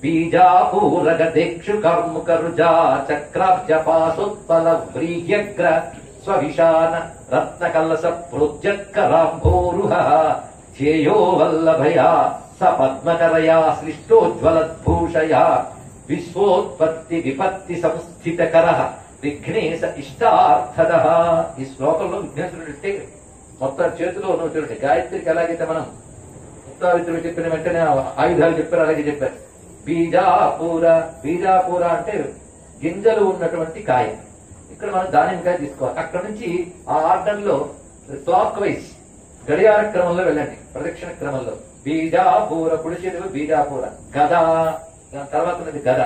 బీజాపూరగ దీక్షు కర్ముక రుజా చక్రాబ్జ పాసోత్పల వ్రీహ్యగ్ర స్వవిశాన రత్న కలస ప్రోజ్జత్కరాంభోరుహ ధ్యేయో వల్లభయా స పద్మకరయా సృష్టోజ్వలద్భూషయా విశ్వోత్పత్తి విపత్తి సంస్థితకర విఘ్నేశ ఇష్టార్థద ఈ శ్లోకంలో విఘ్నేశ్వరుడు అంటే మొత్తం చేతిలో నువ్వు చూడండి గాయత్రికి ఎలాగైతే మనం ముక్తావిత్రుడు చెప్పిన వెంటనే ఆయుధాలు చెప్పారు అలాగే చెప్పారు బీజాపూర బీజాపూర అంటే గింజలు ఉన్నటువంటి కాయ ఇక్కడ మనం దానిమ్మకాయ తీసుకోవాలి అక్కడ నుంచి ఆ ఆర్డర్ లో క్లాక్ వైజ్ గడియార క్రమంలో వెళ్ళండి ప్రదక్షిణ క్రమంలో బీజాపూర కుడి చేతిలో బీజాపూర గద దాని తర్వాత ఉన్నది గద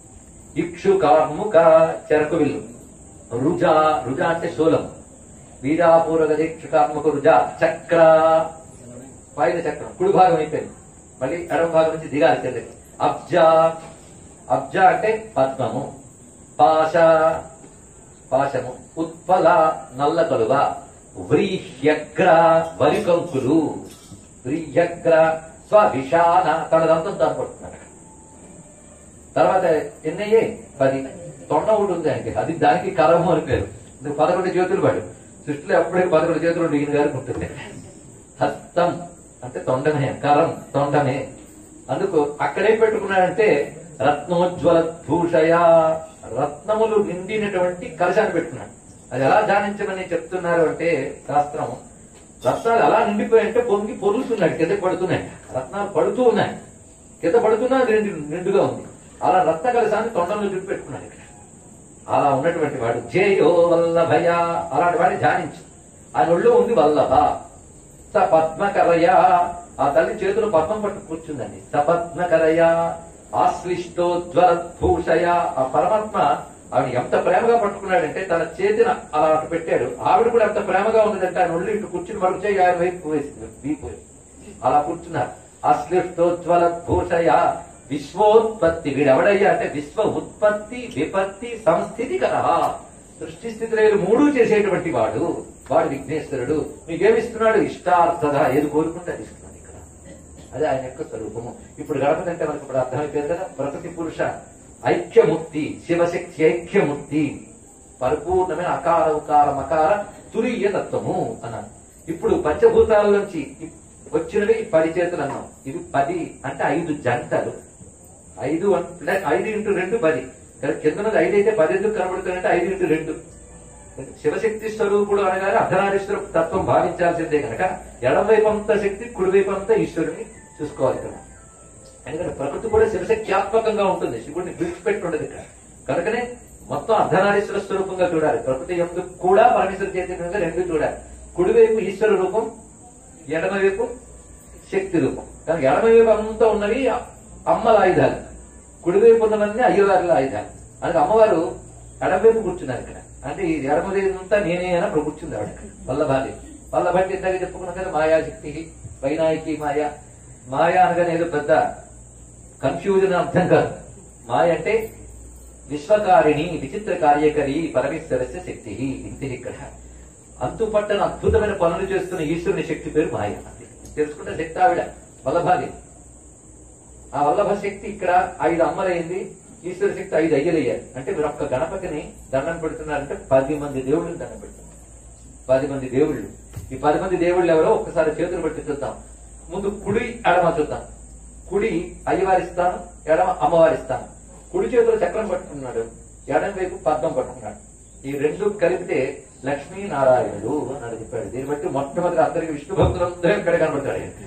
ఇక్షుకాముక చెరకు విల్లు రుజ రుజ అంటే శూలం బీజాపూర గద ఇక్షుకాత్మక రుజ చక్ర పైన చక్రం కుడి భాగం అయిపోయింది మళ్ళీ ఎడమ భాగం నుంచి దిగాలి కిందకి అబ్జ అబ్జ అంటే పద్మము పాశ పాశము ఉత్పల నల్ల కలువ వ్రీహ్యగ్ర వరికంకులు వ్రీహ్యగ్ర స్వవిషాన తన దంతం తాను పడుతున్నాడు తర్వాత ఎన్నయ్యే పది తొండ ఒకటి ఉంది ఆయనకి అది దానికి కరము అని పేరు ఇది పదకొండు చేతులు పడు సృష్టిలో ఎప్పటికీ పదకొండు చేతులు ఈయన గారికి ఉంటుంది హస్తం అంటే తొండమే కరం తొండమే అందుకు అక్కడే పెట్టుకున్నాడంటే రత్నోజ్వల భూషయ రత్నములు నిండినటువంటి కలశాన్ని పెట్టుకున్నాడు అది ఎలా ధ్యానించమని చెప్తున్నారు అంటే శాస్త్రం రత్నాలు అలా నిండిపోయాయంటే పొంగి పొరులుతున్నాడు కింద పడుతున్నాయి రత్నాలు పడుతూ ఉన్నాయి కింద పడుతున్నా అది నిండు నిండుగా ఉంది అలా రత్న కలశాన్ని తొండంలో చుట్టు పెట్టుకున్నాడు ఇక్కడ అలా ఉన్నటువంటి వాడు జేయో వల్లభయ అలాంటి వాడిని ధ్యానించు ఆయన ఒళ్ళో ఉంది వల్లభ స పద్మకరయ ఆ తల్లి చేతులు పద్మం పట్టు కూర్చుందండి సపద్మకరయ ఆశ్లిష్టోజ్వల భూషయ ఆ పరమాత్మ ఆవిడ ఎంత ప్రేమగా పట్టుకున్నాడంటే తన చేతిని అలా అటు పెట్టాడు ఆవిడ కూడా ఎంత ప్రేమగా ఉన్నదంటే ఆయన ఒళ్ళు ఇటు కూర్చుని మరొక చేయి ఆయన వైపు వేసింది వీపు వైపు. అలా కూర్చున్నారు అశ్లిష్టోజ్వల భూషయ విశ్వోత్పత్తి వీడెవడయ్యా అంటే విశ్వ ఉత్పత్తి విపత్తి సంస్థితి కదా సృష్టి స్థితిలో మూడు చేసేటువంటి వాడు వాడు విఘ్నేశ్వరుడు మీకేమిస్తున్నాడు ఇష్టార్థద ఏది కోరుకుంటే అది ఇస్తున్నాడు ఇక్కడ అదే ఆయన యొక్క స్వరూపము ఇప్పుడు గణపతి అంటే మనకు ఇప్పుడు అర్థమైపోయింది కదా ప్రకృతి పురుష ఐక్యముక్తి శివశక్తి ఐక్యముక్తి పరిపూర్ణమైన అకార ఉకార మకార తురీయ తత్వము అన్నారు ఇప్పుడు పంచభూతాల నుంచి వచ్చినవి పది చేతులు అన్నాం ఇవి పది అంటే ఐదు జంటలు ఐదు అన్- ప్లస్ ఐదు ఇంటూ రెండు పది కానీ కింద ఉన్నది ఐదు అయితే పది ఎందుకు కనబడుతుందంటే ఐదు ఇంటూ రెండు శివశక్తి స్వరూపుడు అనగానే అర్ధనారీశ్వర తత్వం భావించాల్సిందే కనుక ఎడమవైపు అంతా శక్తి కుడివైపు అంతా ఈశ్వరుని చూసుకోవాలి ఇక్కడ ఎందుకంటే ప్రకృతి కూడా శివశక్త్యాత్మకంగా ఉంటుంది శివుడిని విడిచిపెట్టి ఉండదు ఇక్కడ కనుకనే మొత్తం అర్ధనారీశ్వర స్వరూపంగా చూడాలి ప్రకృతి ఎందుకు కూడా పరమేశ్వర చైతన్యంగా రెండు చూడాలి కుడివైపు ఈశ్వర రూపం ఎడమవైపు శక్తి రూపం కనుక ఎడమవైపు అంతా ఉన్నవి అమ్మల ఆయుధాలు కుడివైపు ఉన్నవన్నీ అయ్యవారుల ఆయుధాలు అందుకే అమ్మవారు ఎడమవైపు కూర్చున్నారు ఇక్కడ అంటే ఈ ఎడమవైపు అంతా నేనే అని అప్పుడు కూర్చుంది ఆవిడ వల్లభాది వల్లభంటే ఇందాక చెప్పుకున్నాం కదా మాయాశక్తి వైనాయకి మాయ మాయ అనగానే ఏదో పెద్ద కన్ఫ్యూజన్ అర్థం కాదు మాయ అంటే విశ్వకారిణి విచిత్ర కార్యకరి పరమేశ్వరస్య శక్తి ఇంటి ఇక్కడ అంతుపట్టని అద్భుతమైన పనులు చేస్తున్న ఈశ్వరుని శక్తి పేరు మాయ అంతే. తెలుసుకుంటే శక్తి ఆవిడ వల్లభాది ఆ వల్లభ శక్తి ఇక్కడ ఐదు అమ్మలైంది ఈశ్వర శక్తి ఐదు అయ్యలయ్యారు అంటే మీరు ఒక్క గణపతిని దండం పెడుతున్నారంటే పది మంది దేవుళ్ళని దండం పెడుతున్నారు పది మంది దేవుళ్ళు ఈ పది మంది దేవుళ్ళు ఎవరో ఒక్కసారి చేతులు పెట్టి చూద్దాం ముందు కుడి ఎడమ చూద్దాం కుడి అయ్యవారిస్తాను ఎడమ అమ్మవారిస్తాను కుడి చేతిలో చక్రం పట్టుకున్నాడు ఎడమ వైపు పద్మం పట్టుకున్నాడు ఈ రెండు కలిపితే లక్ష్మీ నారాయణుడు అని చెప్పాడు దీన్ని బట్టి మొట్టమొదటి అందరికి విష్ణు భక్తులందరూ ఇక్కడ కనబడతాడు ఆయన.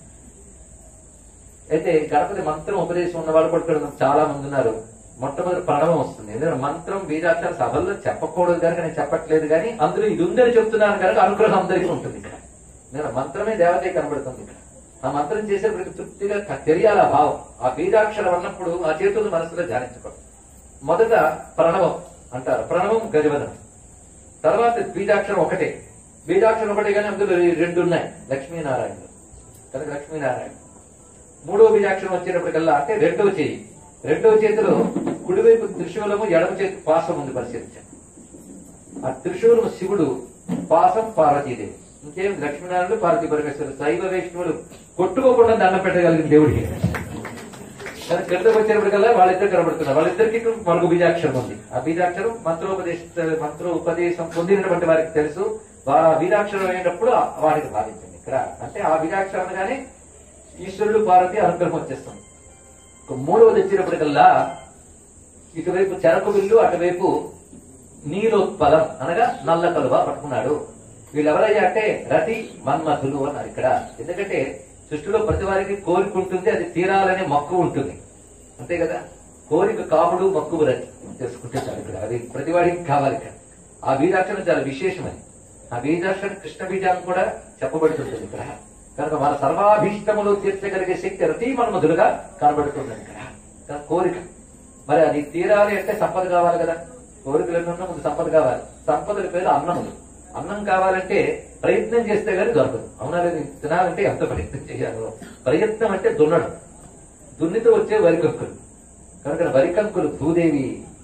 అయితే గణపతి మంత్రం ఉపదేశం ఉన్న వాళ్ళు కూడా ఇక్కడ చాలా మంది ఉన్నారు మొట్టమొదటి ప్రణవం వస్తుంది ఎందుకంటే మంత్రం బీజాక్షర సభల్లో చెప్పకూడదు కనుక నేను చెప్పట్లేదు కానీ అందులో ఇది ఉందని చెప్తున్నాను కనుక అనుగ్రహం అందరికీ ఉంటుంది ఇక్కడ నేను మంత్రమే దేవతే కనబడుతుంది ఇక్కడ ఆ మంత్రం చేసేప్పటికి తృప్తిగా క- తెలియాలి ఆ భావం ఆ బీజాక్షరం అన్నప్పుడు ఆ చేతులు మనసులో ధ్యానించుకోండి మొదట ప్రణవం అంటారు ప్రణవం గజవదనం తర్వాత బీజాక్షరం ఒకటే బీజాక్షరం ఒకటే కానీ అందులో ఈ రెండు ఉన్నాయి లక్ష్మీనారాయణుడు కనుక లక్ష్మీనారాయణ మూడో బీజాక్షరం వచ్చేటప్పటికల్లా అంటే రెండవ చేయి రెండవ చేతిలో కుడివైపు త్రిశూలము ఎడమ చేతి పాసం ఉంది పరిశీలించండి ఆ త్రిశూలము శివుడు పాసం పార్వతీదేవి ఇంకేం లక్ష్మీనారాయణుడు పార్వతీ పరమేశ్వరుడు శైవ వైష్ణవుడు కొట్టుకోకుండా దండం పెట్టగలిగిన దేవుడికి కానీ కిందకు వచ్చేటప్పటికల్లా వాళ్ళిద్దరు కనబడుతున్నారు వాళ్ళిద్దరికి ఇక్కడ మరొక బీజాక్షరం ఉంది ఆ బీజాక్షరం మంత్రోపదేశ మంత్రోపదేశం పొందినటువంటి వారికి తెలుసు వారు ఆ బీజాక్షరం అయినప్పుడు ఆ- వాటిని భావించండి ఇక్కడ అంటే ఆ బీజాక్షరం అనగానే ఈశ్వరుడు పార్వతి అనుగ్రహం వచ్చేస్తుంది ఇక మూడవది వచ్చినప్పటికల్లా ఇటువైపు చెరకు విల్లు అటువైపు నీలోత్పలం అనగా నల్ల కలువ పట్టుకున్నాడు వీళ్ళెవరయ్యా అంటే రతి మన్మధులు అన్నారు ఇక్కడ ఎందుకంటే సృష్టిలో ప్రతి వారికి కోరిక ఉంటుంది అది తీరాలనే మక్కువ ఉంటుంది అంతే కదా కోరిక కాముడు మక్కువ రతి తెలుసుకుంటే చాలు ఇక్కడ అది ప్రతి వాడికి కావాలి ఇక్కడ ఆ బీజాక్షరం చాలా విశేషమని ఆ బీజాక్షరం కృష్ణ బీజాన్ని కూడా చెప్పబడుతుంటుంది ఇక్కడ కనుక మన సర్వాభీష్టములు తీర్చగలిగే శక్తి రతి మన్మధులుగా కనబడుతుంది ఇక్కడ కనుక కోరిక మరి అది తీరాలి అంటే సంపద కావాలి కదా కోరికలు ఎన్ని ఉన్నా ముందు సంపద కావాలి సంపదల పేరు అన్నములు అన్నం కావాలంటే ప్రయత్నం చేస్తే గానీ దొరకదు అవునా లేదు తినాలంటే ఎంత ప్రయత్నం చేయాలో ప్రయత్నం అంటే దున్నడం దున్నితో వచ్చే వరికంకులు కనుక వరికంకులు భూదేవి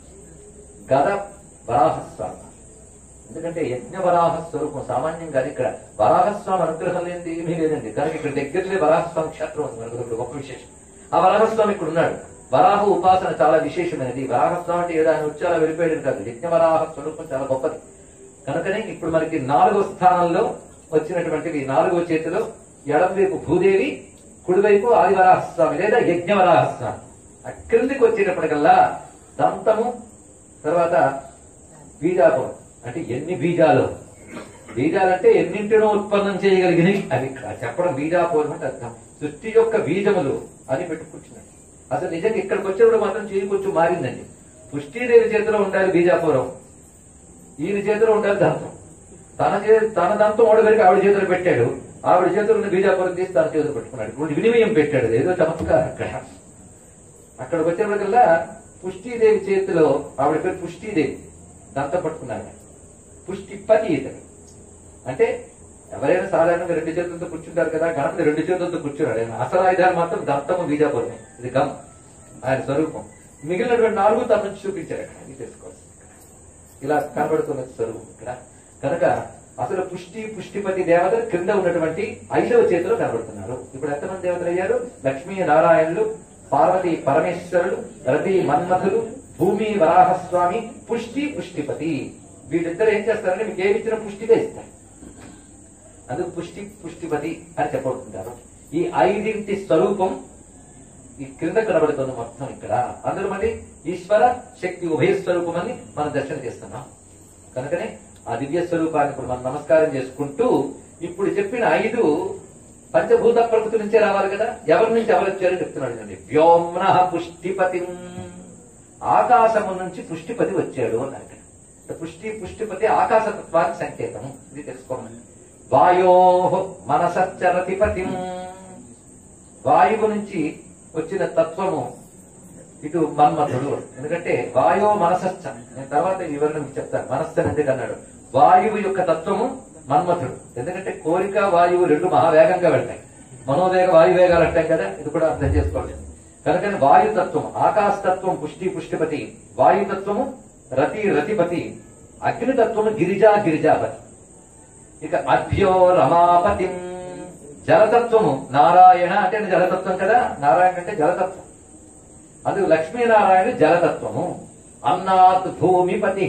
గద వరాహస్వామి ఎందుకంటే యజ్ఞ వరాహ స్వరూపం సామాన్యం కాదు ఇక్కడ వరాహస్వామి అనుగ్రహం లేనిది ఏమీ లేదండి కనుక ఇక్కడ దగ్గరలే వరాహస్వామి క్షేత్రం ఉంది మనకు ఇక్కడ గొప్ప విశేషం ఆ వరాహస్వామి ఇక్కడ ఉన్నాడు వరాహ ఉపాసన చాలా విశేషమైనది వరాహస్వామి అంటే ఏదో ఆయన వచ్చి అలా వెళ్ళిపోయాడు కాదు యజ్ఞ వరాహ స్వరూపం చాలా గొప్పది కనుకనే ఇప్పుడు మనకి నాలుగో స్థానంలో వచ్చినటువంటివి నాలుగో చేతిలో ఎడం వైపు భూదేవి కుడివైపు ఆదివరాహస్వామి లేదా యజ్ఞవరాహస్వామి ఆ క్రిందికి వచ్చేటప్పటికల్లా దంతము తర్వాత బీజాపురం అంటే ఎన్ని బీజాలు బీజాలంటే ఎన్నింటినో ఉత్పన్నం చేయగలిగినవి అవి కా- చెప్పడం బీజాపురం అంటే అర్థం సృష్టి యొక్క బీజములు అని పెట్టుకుంటున్నాడు అసలు నిజంగా ఇక్కడికి వచ్చినప్పుడు మాత్రం చేయి కొంచెం మారిందండి పుష్టిదేవి చేతిలో ఉండాలి బీజాపురం ఈయన చేతిలో ఉండాలి దంతం తన చే తన దంతం ఓడగలికి ఆవిడ చేతిలో పెట్టాడు ఆవిడ చేతిలో ఉన్న బీజాపురం తీసి తన చేతిలో పెట్టుకున్నాడు ఇప్పుడు వినిమయం పెట్టాడు ఏదో చమత్కారం అక్కడ అక్కడికి వచ్చినప్పటికల్లా పుష్టిదేవి చేతిలో ఆవిడ పేరు పుష్టిదేవి దంతం పట్టుకున్నాడు పుష్టిపతి ఇతడు అంటే ఎవరైనా సాధారణంగా రెండు చేతులతో కూర్చుంటారు కదా గణపతి రెండు చేతులతో కూర్చున్నాడు ఆయన అసలు ఆయుధాలు మాత్రం దంతము బీజాపురమే ఇది గమ్ ఆయన స్వరూపం మిగిలినటువంటి నాలుగు తన నుంచి చూపించాడు అక్కడ ఇది తెలుసుకోవాల్సింది ఇలా కనబడుతున్న స్వరూపం ఇక్కడ కనుక అసలు పుష్టి పుష్టిపతి దేవత క్రింద ఉన్నటువంటి ఐదవ చేతిలో కనబడుతున్నారు ఇప్పుడు ఎంతమంది దేవతలు అయ్యారు లక్ష్మీ నారాయణులు పార్వతి పరమేశ్వరులు రతి మన్మథులు భూమి వరాహస్వామి పుష్టి పుష్టిపతి వీళ్ళిద్దరు ఏం చేస్తారంటే మీకు ఏమి ఇచ్చిన పుష్టిగా ఇస్తారు అందుకు పుష్టి పుష్టిపతి అని చెప్పబడుతుంటారు ఈ ఐదింటి స్వరూపం ఈ క్రింద కనబడుతుంది మొత్తం ఇక్కడ అందులో మళ్ళీ ఈశ్వర శక్తి ఉభయ స్వరూపం అని మనం దర్శనం చేస్తున్నాం కనుకనే ఆ దివ్య స్వరూపాన్ని ఇప్పుడు మనం నమస్కారం చేసుకుంటూ ఇప్పుడు చెప్పిన ఐదు పంచభూత ప్రకృతి నుంచే రావాలి కదా ఎవరి నుంచి ఎవరు వచ్చారో చెప్తున్నాడు అండి వ్యోమ్న పుష్టిపతి ఆకాశము నుంచి పుష్టిపతి వచ్చాడు అన్నారు ఇక్కడ పుష్టి పుష్టిపతి ఆకాశతత్వానికి సంకేతం ఇది తెలుసుకోమని వాయో మనసచ్చరతిపతి వాయువు నుంచి వచ్చిన తత్వము ఇటు మన్మథుడు ఎందుకంటే వాయో మనసచ్చ నేను తర్వాత ఈ వివరణ మీకు చెప్తాను మనస్సు అని ఎందుకు అన్నాడు వాయువు యొక్క తత్వము మన్మథుడు ఎందుకంటే కోరిక వాయువు రెండు మహావేగంగా వెళ్తాయి మనోవేగ వాయువేగాలు అంటాం కదా ఇది కూడా అర్థం చేసుకోవాలి కనుకని వాయుతత్వం ఆకాశతత్వం పుష్టి పుష్టిపతి వాయుతత్వము రతి రతిపతి అగ్నితత్వము గిరిజా గిరిజాపతి ఇక అభ్యో రమాపతి జలతత్వము నారాయణ అంటే జలతత్వం కదా నారాయణ అంటే జలతత్వం అది లక్ష్మీనారాయణ జలతత్వము అన్నాత్ భూమిపతి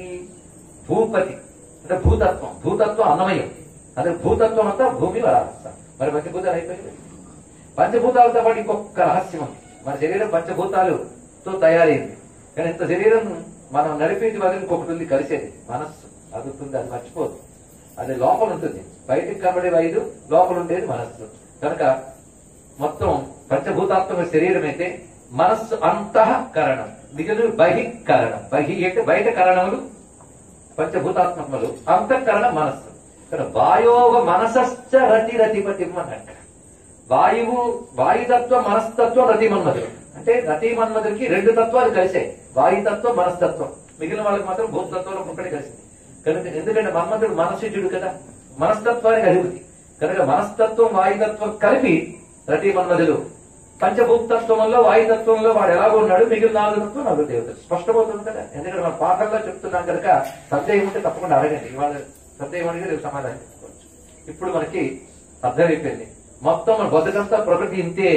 భూపతి అంటే భూతత్వం భూతత్వం అన్నమయం అదే భూతత్వం అంతా భూమి వరాస్త మరి పంచభూతాలు అయిపోయింది పంచభూతాలతో పాటు ఇంకొక రహస్యం ఉంది మన శరీరం పంచభూతాలతో తయారైంది కానీ ఇంత శరీరం మనం నడిపేది వల్ల ఇంకొకటి ఉంది కలిసేది మనస్సు అది ఉంటుంది అది మర్చిపోదు అది లోపల ఉంటుంది బయటికి కనబడే ఐదు లోపల ఉండేది మనస్సు కనుక మొత్తం పంచభూతాత్మక శరీరం అయితే మనస్సు అంతఃకరణం మిగిలిన బహికరణం బహి అంటే బయట కరణములు పంచభూతాత్మకములు అంతఃకరణ మనస్సు ఇక్కడ వాయోగ మనసశ్చ రతి రతిపతి అన్నట్టు వాయువు వాయుతత్వం మనస్తత్వం రతి మన్మధుడు అంటే రతి మన్మధుడికి రెండు తత్వాలు కలిసాయి వాయుతత్వం మనస్తత్వం మిగిలిన వాళ్ళకి మాత్రం భూతత్వంలో ఒకటి కలిసింది కనుక ఎందుకంటే మన్మధుడు మనస్సుజుడు కదా మనస్తత్వానికి అధిపతి కనుక మనస్తత్వం వాయుతత్వం కలిపి రతి మన్మధుడు పంచభూతత్వంలో వాయుతత్వంలో వాడు ఎలాగో ఉన్నాడు మిగిలిన నాలుగు తత్వం నాలుగు దేవతలు స్పష్టమవుతుంది కదా ఎందుకంటే మన పాఠంలో చెప్తున్నాం కనుక సందేహం ఉంటే తప్పకుండా అడగండి ఇవాళ సందేహం అడిగి రేపు సమాధానం చెప్పుకోవచ్చు ఇప్పుడు మనకి అర్థమైపోయింది మొత్తం మన బతుకంతా ప్రకృతి ఇంతే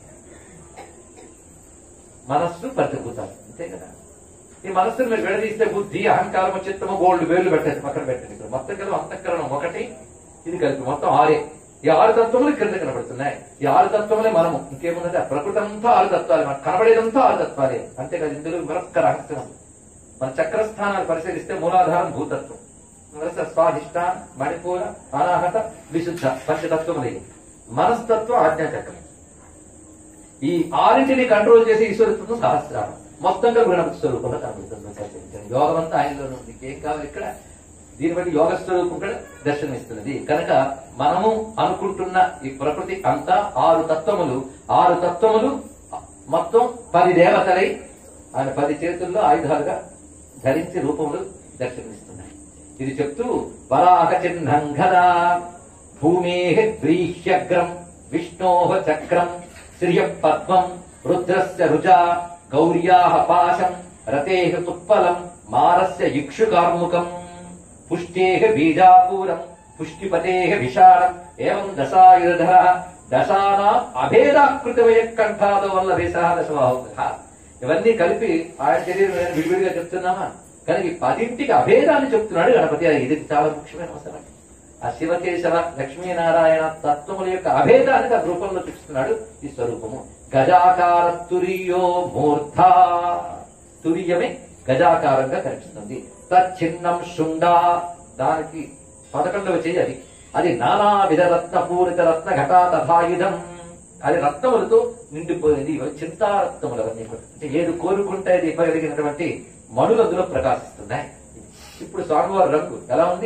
మనస్సు పంచభూతాలు అంతే కదా ఈ మనస్సును మీరు విడదీస్తే బుద్ధి అహంకారం చిత్తము గోల్డ్ వేలు పెట్టండి పక్కన పెట్టండి ఇక్కడ మొత్తం కదా అంతఃకరణం ఒకటి ఇది కలిపి మొత్తం ఆరే ఈ ఆరు తత్వములు కింద కనబడుతున్నాయి ఈ ఆరు తత్వములే మనము ఇంకేమున్నది ఆ ప్రకృతి అంతా ఆరు తత్వాలే మనకు కనబడేదంతా ఆరు తత్వాలే అంతేకాదు ఇందులో మరొక్క రహస్యం ఉంది మన చక్రస్థానాలు పరిశీలిస్తే మూలాధారం భూతత్వం మనస స్వాధిష్టాన్ మణిపూర అనాహత విశుద్ధ పంచతత్వములే మనస్తత్వం ఆజ్ఞాచక్రం ఈ ఆరింటిని కంట్రోల్ చేసి ఈశ్వరత్వం సహస్రారం మొత్తంగా గణపతి స్వరూపంలో కనబడుతుంది యోగం అంతా ఆయనలోనే ఉంది ఏం కావాలి ఇక్కడ దీన్ని బట్టి యోగ స్వరూపం కూడా దర్శనమిస్తున్నది కనుక మనము అనుకుంటున్న ఈ ప్రకృతి అంతా ఆరు తత్వములు ఆరు తత్వములు మొత్తం పది దేవతలై ఆయన పది చేతుల్లో ఆయుధాలుగా ధరించి రూపములు దర్శనమిస్తున్నాయి ఇది చెప్తూ వరాహ చిహ్నం గదా భూమే వ్రీహ్యగ్రం విష్ణో చక్రం శ్రియ పద్మం రుద్రస్య రుజా గౌర్యా పాశం రతే తుప్పలం మారస్య ఇక్షుకార్ముకం పుష్టే బీజాపూరం పుష్టిపతే విశాలం ఏం దశాయుధర దశానా అభేదాకృతమయ కంఠాద వల్ల వేసా దశబాహు ఇవన్నీ కలిపి ఆయన శరీరం నేను విడివిడిగా చెప్తున్నామా కానీ ఈ పదింటికి అభేదాన్ని చెప్తున్నాడు గణపతి అది ఇది చాలా ముఖ్యమైన అవసరం ఆ శివకేశవ లక్ష్మీనారాయణ తత్వముల యొక్క అభేదానికి ఆ రూపంలో చూపిస్తున్నాడు ఈ స్వరూపము గజాకార తురియో మూర్ధ తురియమే గజాకారంగా కనిపిస్తుంది తచ్చిన్నం శుండా దానికి పదకొండవ చేయి అది అది నానా విధ రత్న పూరిత రత్న ఘటా తథాయుధం అది రత్నములతో నిండిపోయింది ఇవి చింతారత్నములు అవన్నీ కూడా అంటే ఏది కోరుకుంటే అది ఇవ్వగలిగినటువంటి మణులు అందులో ప్రకాశిస్తున్నాయి ఇప్పుడు స్వామివారి రంగు ఎలా ఉంది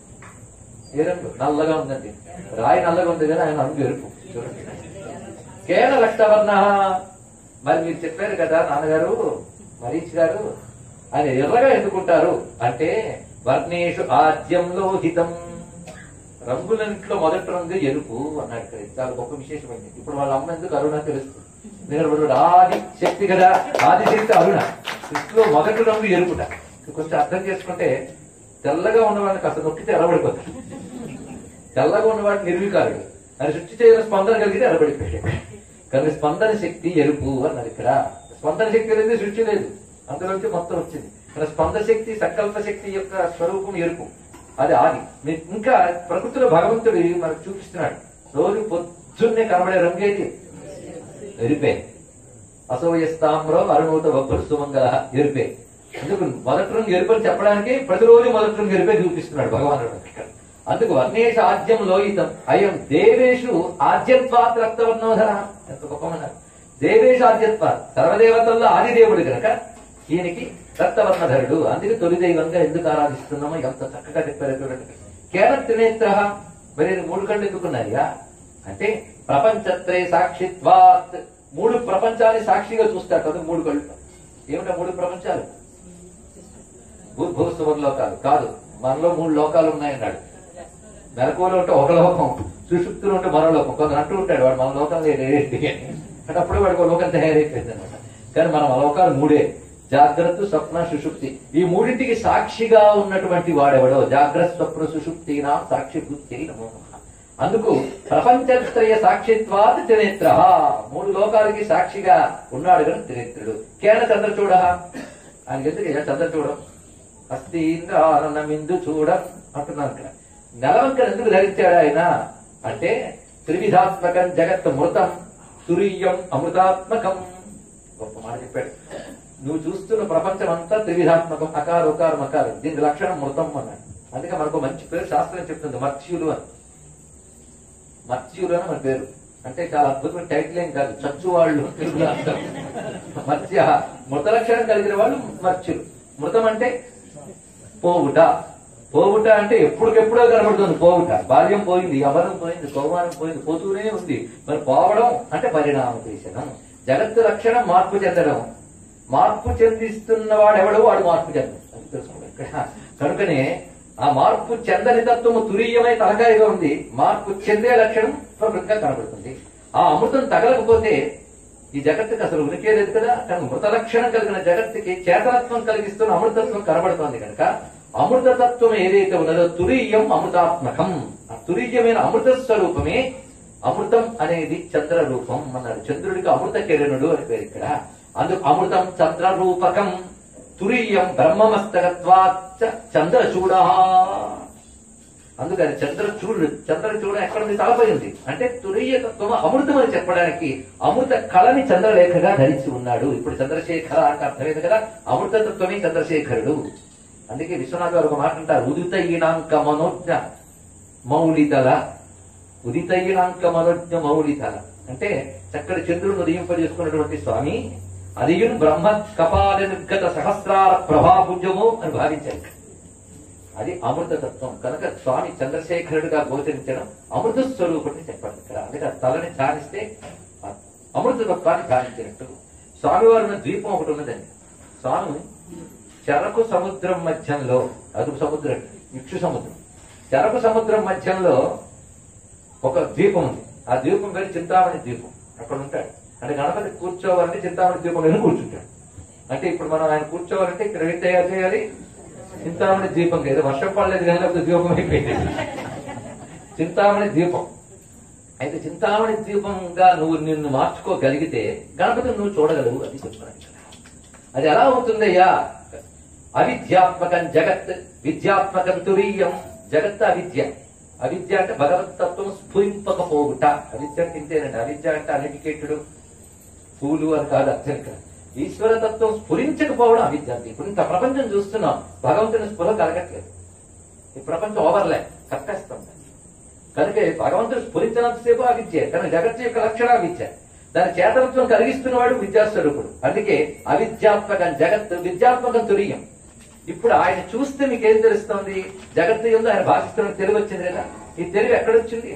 ఏ రంగు నల్లగా ఉందండి రాయి నల్లగా ఉంది కానీ ఆయన రంగు ఎరుపు చూడండి కేన రక్తవర్ణ మరి మీరు చెప్పారు కదా నాన్నగారు మరీచ్ గారు ఆయన ఎర్రగా ఎందుకుంటారు అంటే వర్ణేషు ఆద్యంలో హితం రంగులన్నింటిలో మొదటి రంగు ఎరుపు అన్నాడు ఇక్కడ ఇది చాలా గొప్ప విశేషమైంది ఇప్పుడు వాళ్ళ అమ్మ ఎందుకు అరుణ తెలుస్తుంది నేను వాడు ఆది శక్తి కదా ఆది శక్తి అరుణ సృష్టిలో మొదటి రంగు ఎరుపుట ఇది కొంచెం అర్థం చేసుకుంటే తెల్లగా ఉన్నవాడిని కాస్త నొక్కితే ఎరబడిపోతాడు తెల్లగా ఉన్నవాడు నిర్వికారుడు అది సృష్టి చేయని స్పందన కలిగితే ఎరబడిపోయాడు కానీ స్పందన శక్తి ఎరుపు అన్నారు ఇక్కడ స్పందన శక్తి అనేది సృష్టి లేదు అందులోంచి మొత్తం వచ్చింది కానీ స్పందన శక్తి సంకల్ప శక్తి యొక్క స్వరూపం ఎరుపు అది ఆది మీ- ఇంకా ప్రకృతిలో భగవంతుడు మనకు చూపిస్తున్నాడు రోజు పొద్దున్నే కనబడే రంగు ఏది ఎరిపే అసోయస్తామ్రో అరుణూత బొబ్బలు సుమంగళ ఎరిపే అందుకు మొదటి రంగు ఎరుపు అని చెప్పడానికి ప్రతిరోజు మొదటి రంగు ఎరిపే చూపిస్తున్నాడు భగవానుడు ఇక్కడ అందుకు వర్ణేష ఆద్యం లోహితం అయం దేవేషు ఆద్యత్వాత్ రక్తవర్ణోధర ఎంత గొప్పమన్నారు దేవేషు ఆద్యత్వాత్ సర్వదేవతల్లో ఆది దేవుడు కనుక ఈయనకి రక్తవర్ణధరుడు అందుకే తొలి దైవంగా ఎందుకు ఆరాధిస్తున్నామో ఎంత చక్కగా చెప్పారు చూడండి కేవలం త్రినేత్ర మరి ఈయన మూడు కళ్ళు ఎందుకున్నాయా అంటే ప్రపంచత్రయ సాక్షిత్వాత్ మూడు ప్రపంచాన్ని సాక్షిగా చూస్తాడు కదా మూడు కళ్ళు ఏమిటా మూడు ప్రపంచాలు భూభూస్తువర్ లోకాలు కాదు మనలో మూడు లోకాలు ఉన్నాయన్నాడు మెలకువలో ఉంటే ఒక లోకం సుషుప్తులు ఉంటే మరో లోకం కొందరు అంటూ ఉంటాడు వాడు మన లోకం లేదేంటి అని అంటే అప్పుడే వాడికి ఒక లోకం తయారైపోయింది అనమాట కానీ మన లోకాలు మూడే జాగ్రత్త స్వప్న సుషుప్తి ఈ మూడింటికి సాక్షిగా ఉన్నటువంటి వాడెవడో జాగ్రత్త స్వప్న సుషుప్తి నా సాక్షి బుద్ధి నమో నమః. అందుకు ప్రపంచత్రయ సాక్షిత్వాత్ త్రినేత్ర మూడు లోకాలకి సాక్షిగా ఉన్నాడు కనుక త్రినేత్రుడు కేన చంద్రచూడ ఆయన ఎందుకు చంద్రచూడం అస్తి ఇంద్రానమిందు చూడ అంటున్నాను ఇక్కడ నెలవంకను ఎందుకు ధరించాడు ఆయన అంటే త్రివిధాత్మకం జగత్ మృతం తురీయం అమృతాత్మకం గొప్ప మాట చెప్పాడు నువ్వు చూస్తున్న ప్రపంచం అంతా త్రివిధాత్మకం అకారు ఉకారు మకారు దీని లక్షణం మృతం అన్నాడు అందుకే మనకు మంచి పేరు శాస్త్రం చెప్తుంది మత్స్యులు అని మత్స్యులు అని మన పేరు అంటే చాలా అద్భుతమైన టైటిల్ ఏం కాదు చచ్చు వాళ్ళు తెలుగులో అంటారు మత్స్య మృత లక్షణం కలిగిన వాళ్ళు మత్స్యులు మృతం అంటే పోవుట పోవుట అంటే ఎప్పటికెప్పుడో కనబడుతుంది పోవుట బాల్యం పోయింది అవరం పోయింది కౌమారం పోయింది పోతూనే ఉంది మరి పోవడం అంటే పరిణామ దేశనం జగత్తు లక్షణం మార్పు చెందడం మార్పు చెందిస్తున్న వాడు ఎవడో వాడు మార్పు చెందడం అది తెలుసుకోండి ఇక్కడ కనుకనే ఆ మార్పు చెందని తత్వము తురీయమై తలకాయగా ఉంది మార్పు చెందే లక్షణం ప్రకృతిగా కనబడుతుంది ఆ అమృతం తగలకపోతే ఈ జగత్తుకి అసలు ఉనికే లేదు కదా కానీ మృత లక్షణం కలిగిన జగత్తుకి చేతనత్వం కలిగిస్తున్న అమృతత్వం కనబడుతోంది కనుక అమృతతత్వం ఏదైతే ఉన్నదో తురీయం అమృతాత్మకం ఆ తురీయమైన అమృత స్వరూపమే అమృతం అనేది చంద్ర రూపం అన్నాడు చంద్రుడికి అమృత కిరణుడు అని పేరు ఇక్కడ అందుకు అమృతం చంద్ర రూపకం తురీయం బ్రహ్మమస్తకత్వాచ్చ చంద్రచూడ అందుకని చంద్రచూడు చంద్రచూడ ఎక్కడ ఉంది తలపై ఉంది అంటే తురీయ తత్వం అమృతం అని చెప్పడానికి అమృత కళని చంద్రలేఖగా ధరించి ఉన్నాడు ఇప్పుడు చంద్రశేఖర అంటే అర్థమైంది కదా అమృత తత్వమే చంద్రశేఖరుడు అందుకే విశ్వనాథ్ గారు ఒక మాట అంటారు ఉదిత ఈనాంక మనోజ్ఞ మౌలితల ఉదిత ఈనాంక మనోజ్ఞ మౌలితల అంటే చక్కటి చంద్రుడు ఉదయింపజేసుకున్నటువంటి స్వామి అదియున్ బ్రహ్మ కపాల నిర్గత సహస్రార ప్రభాపుంజము అని భావించారు అది అమృతతత్వం కనుక స్వామి చంద్రశేఖరుడుగా గోచరించడం అమృత స్వరూపుడిని చెప్పాలి ఇక్కడ అందుకే ఆ తలని ధ్యానిస్తే ఆ అమృతతత్వాన్ని ధ్యానించినట్టు స్వామివారి ఉన్న ద్వీపం ఒకటి ఉన్నదండి స్వామి చెరకు సముద్రం మధ్యంలో అదుపు సముద్రం ఇక్షు సముద్రం చెరకు సముద్రం మధ్యంలో ఒక ద్వీపం ఉంది ఆ ద్వీపం పేరు చింతామణి ద్వీపం అక్కడ ఉంటాడు అంటే గణపతి కూర్చోవాలంటే చింతామణి ద్వీపం మీద కూర్చుంటాడు అంటే ఇప్పుడు మనం ఆయన కూర్చోవాలంటే ఇక్కడ ఏం తయారు చేయాలి చింతామణి ద్వీపం ఏదో వర్షం పడలేదు కానీ లేకపోతే ద్వీపం అయిపోయింది చింతామణి ద్వీపం అయితే చింతామణి ద్వీపంగా నువ్వు నిన్ను మార్చుకోగలిగితే గణపతిని నువ్వు చూడగలవు అది చెప్తున్నాను ఇక్కడ. అది ఎలా అవుతుందయ్యా అవిద్యాత్మకం జగత్ విద్యాత్మకం తురీయం జగత్ అవిద్య అవిద్య అంటే భగవతత్వం స్ఫురింపకపోవుట అవిద్య అంటే ఇంతేనండి అవిద్య అంటే అన్ఎడ్యుకేటెడ్ పూలు అని కాదు అర్థం ఇక్కడ ఈశ్వర తత్వం స్ఫురించకపోవడం అవిద్య అంటే ఇప్పుడు ఇంత ప్రపంచం చూస్తున్నాం భగవంతుని స్ఫుర కలగట్లేదు ఈ ప్రపంచం ఓవర్లే కప్పేస్తాం దాన్ని. కనుక భగవంతుడు స్ఫురించినంతసేపు అవిద్య కానీ జగత్తు యొక్క లక్షణ అవిద్య దాని చేతనత్వం కలిగిస్తున్నవాడు విద్యాస్వరూపుడు అందుకే అవిద్యాత్మకం జగత్ విద్యాత్మకం తురియం ఇప్పుడు ఆయన చూస్తే మీకేం తెలుస్తోంది జగత్తు ఎందు ఆయన భాషిస్తున్న తెలివి వచ్చింది కదా ఈ తెలివి ఎక్కడొచ్చింది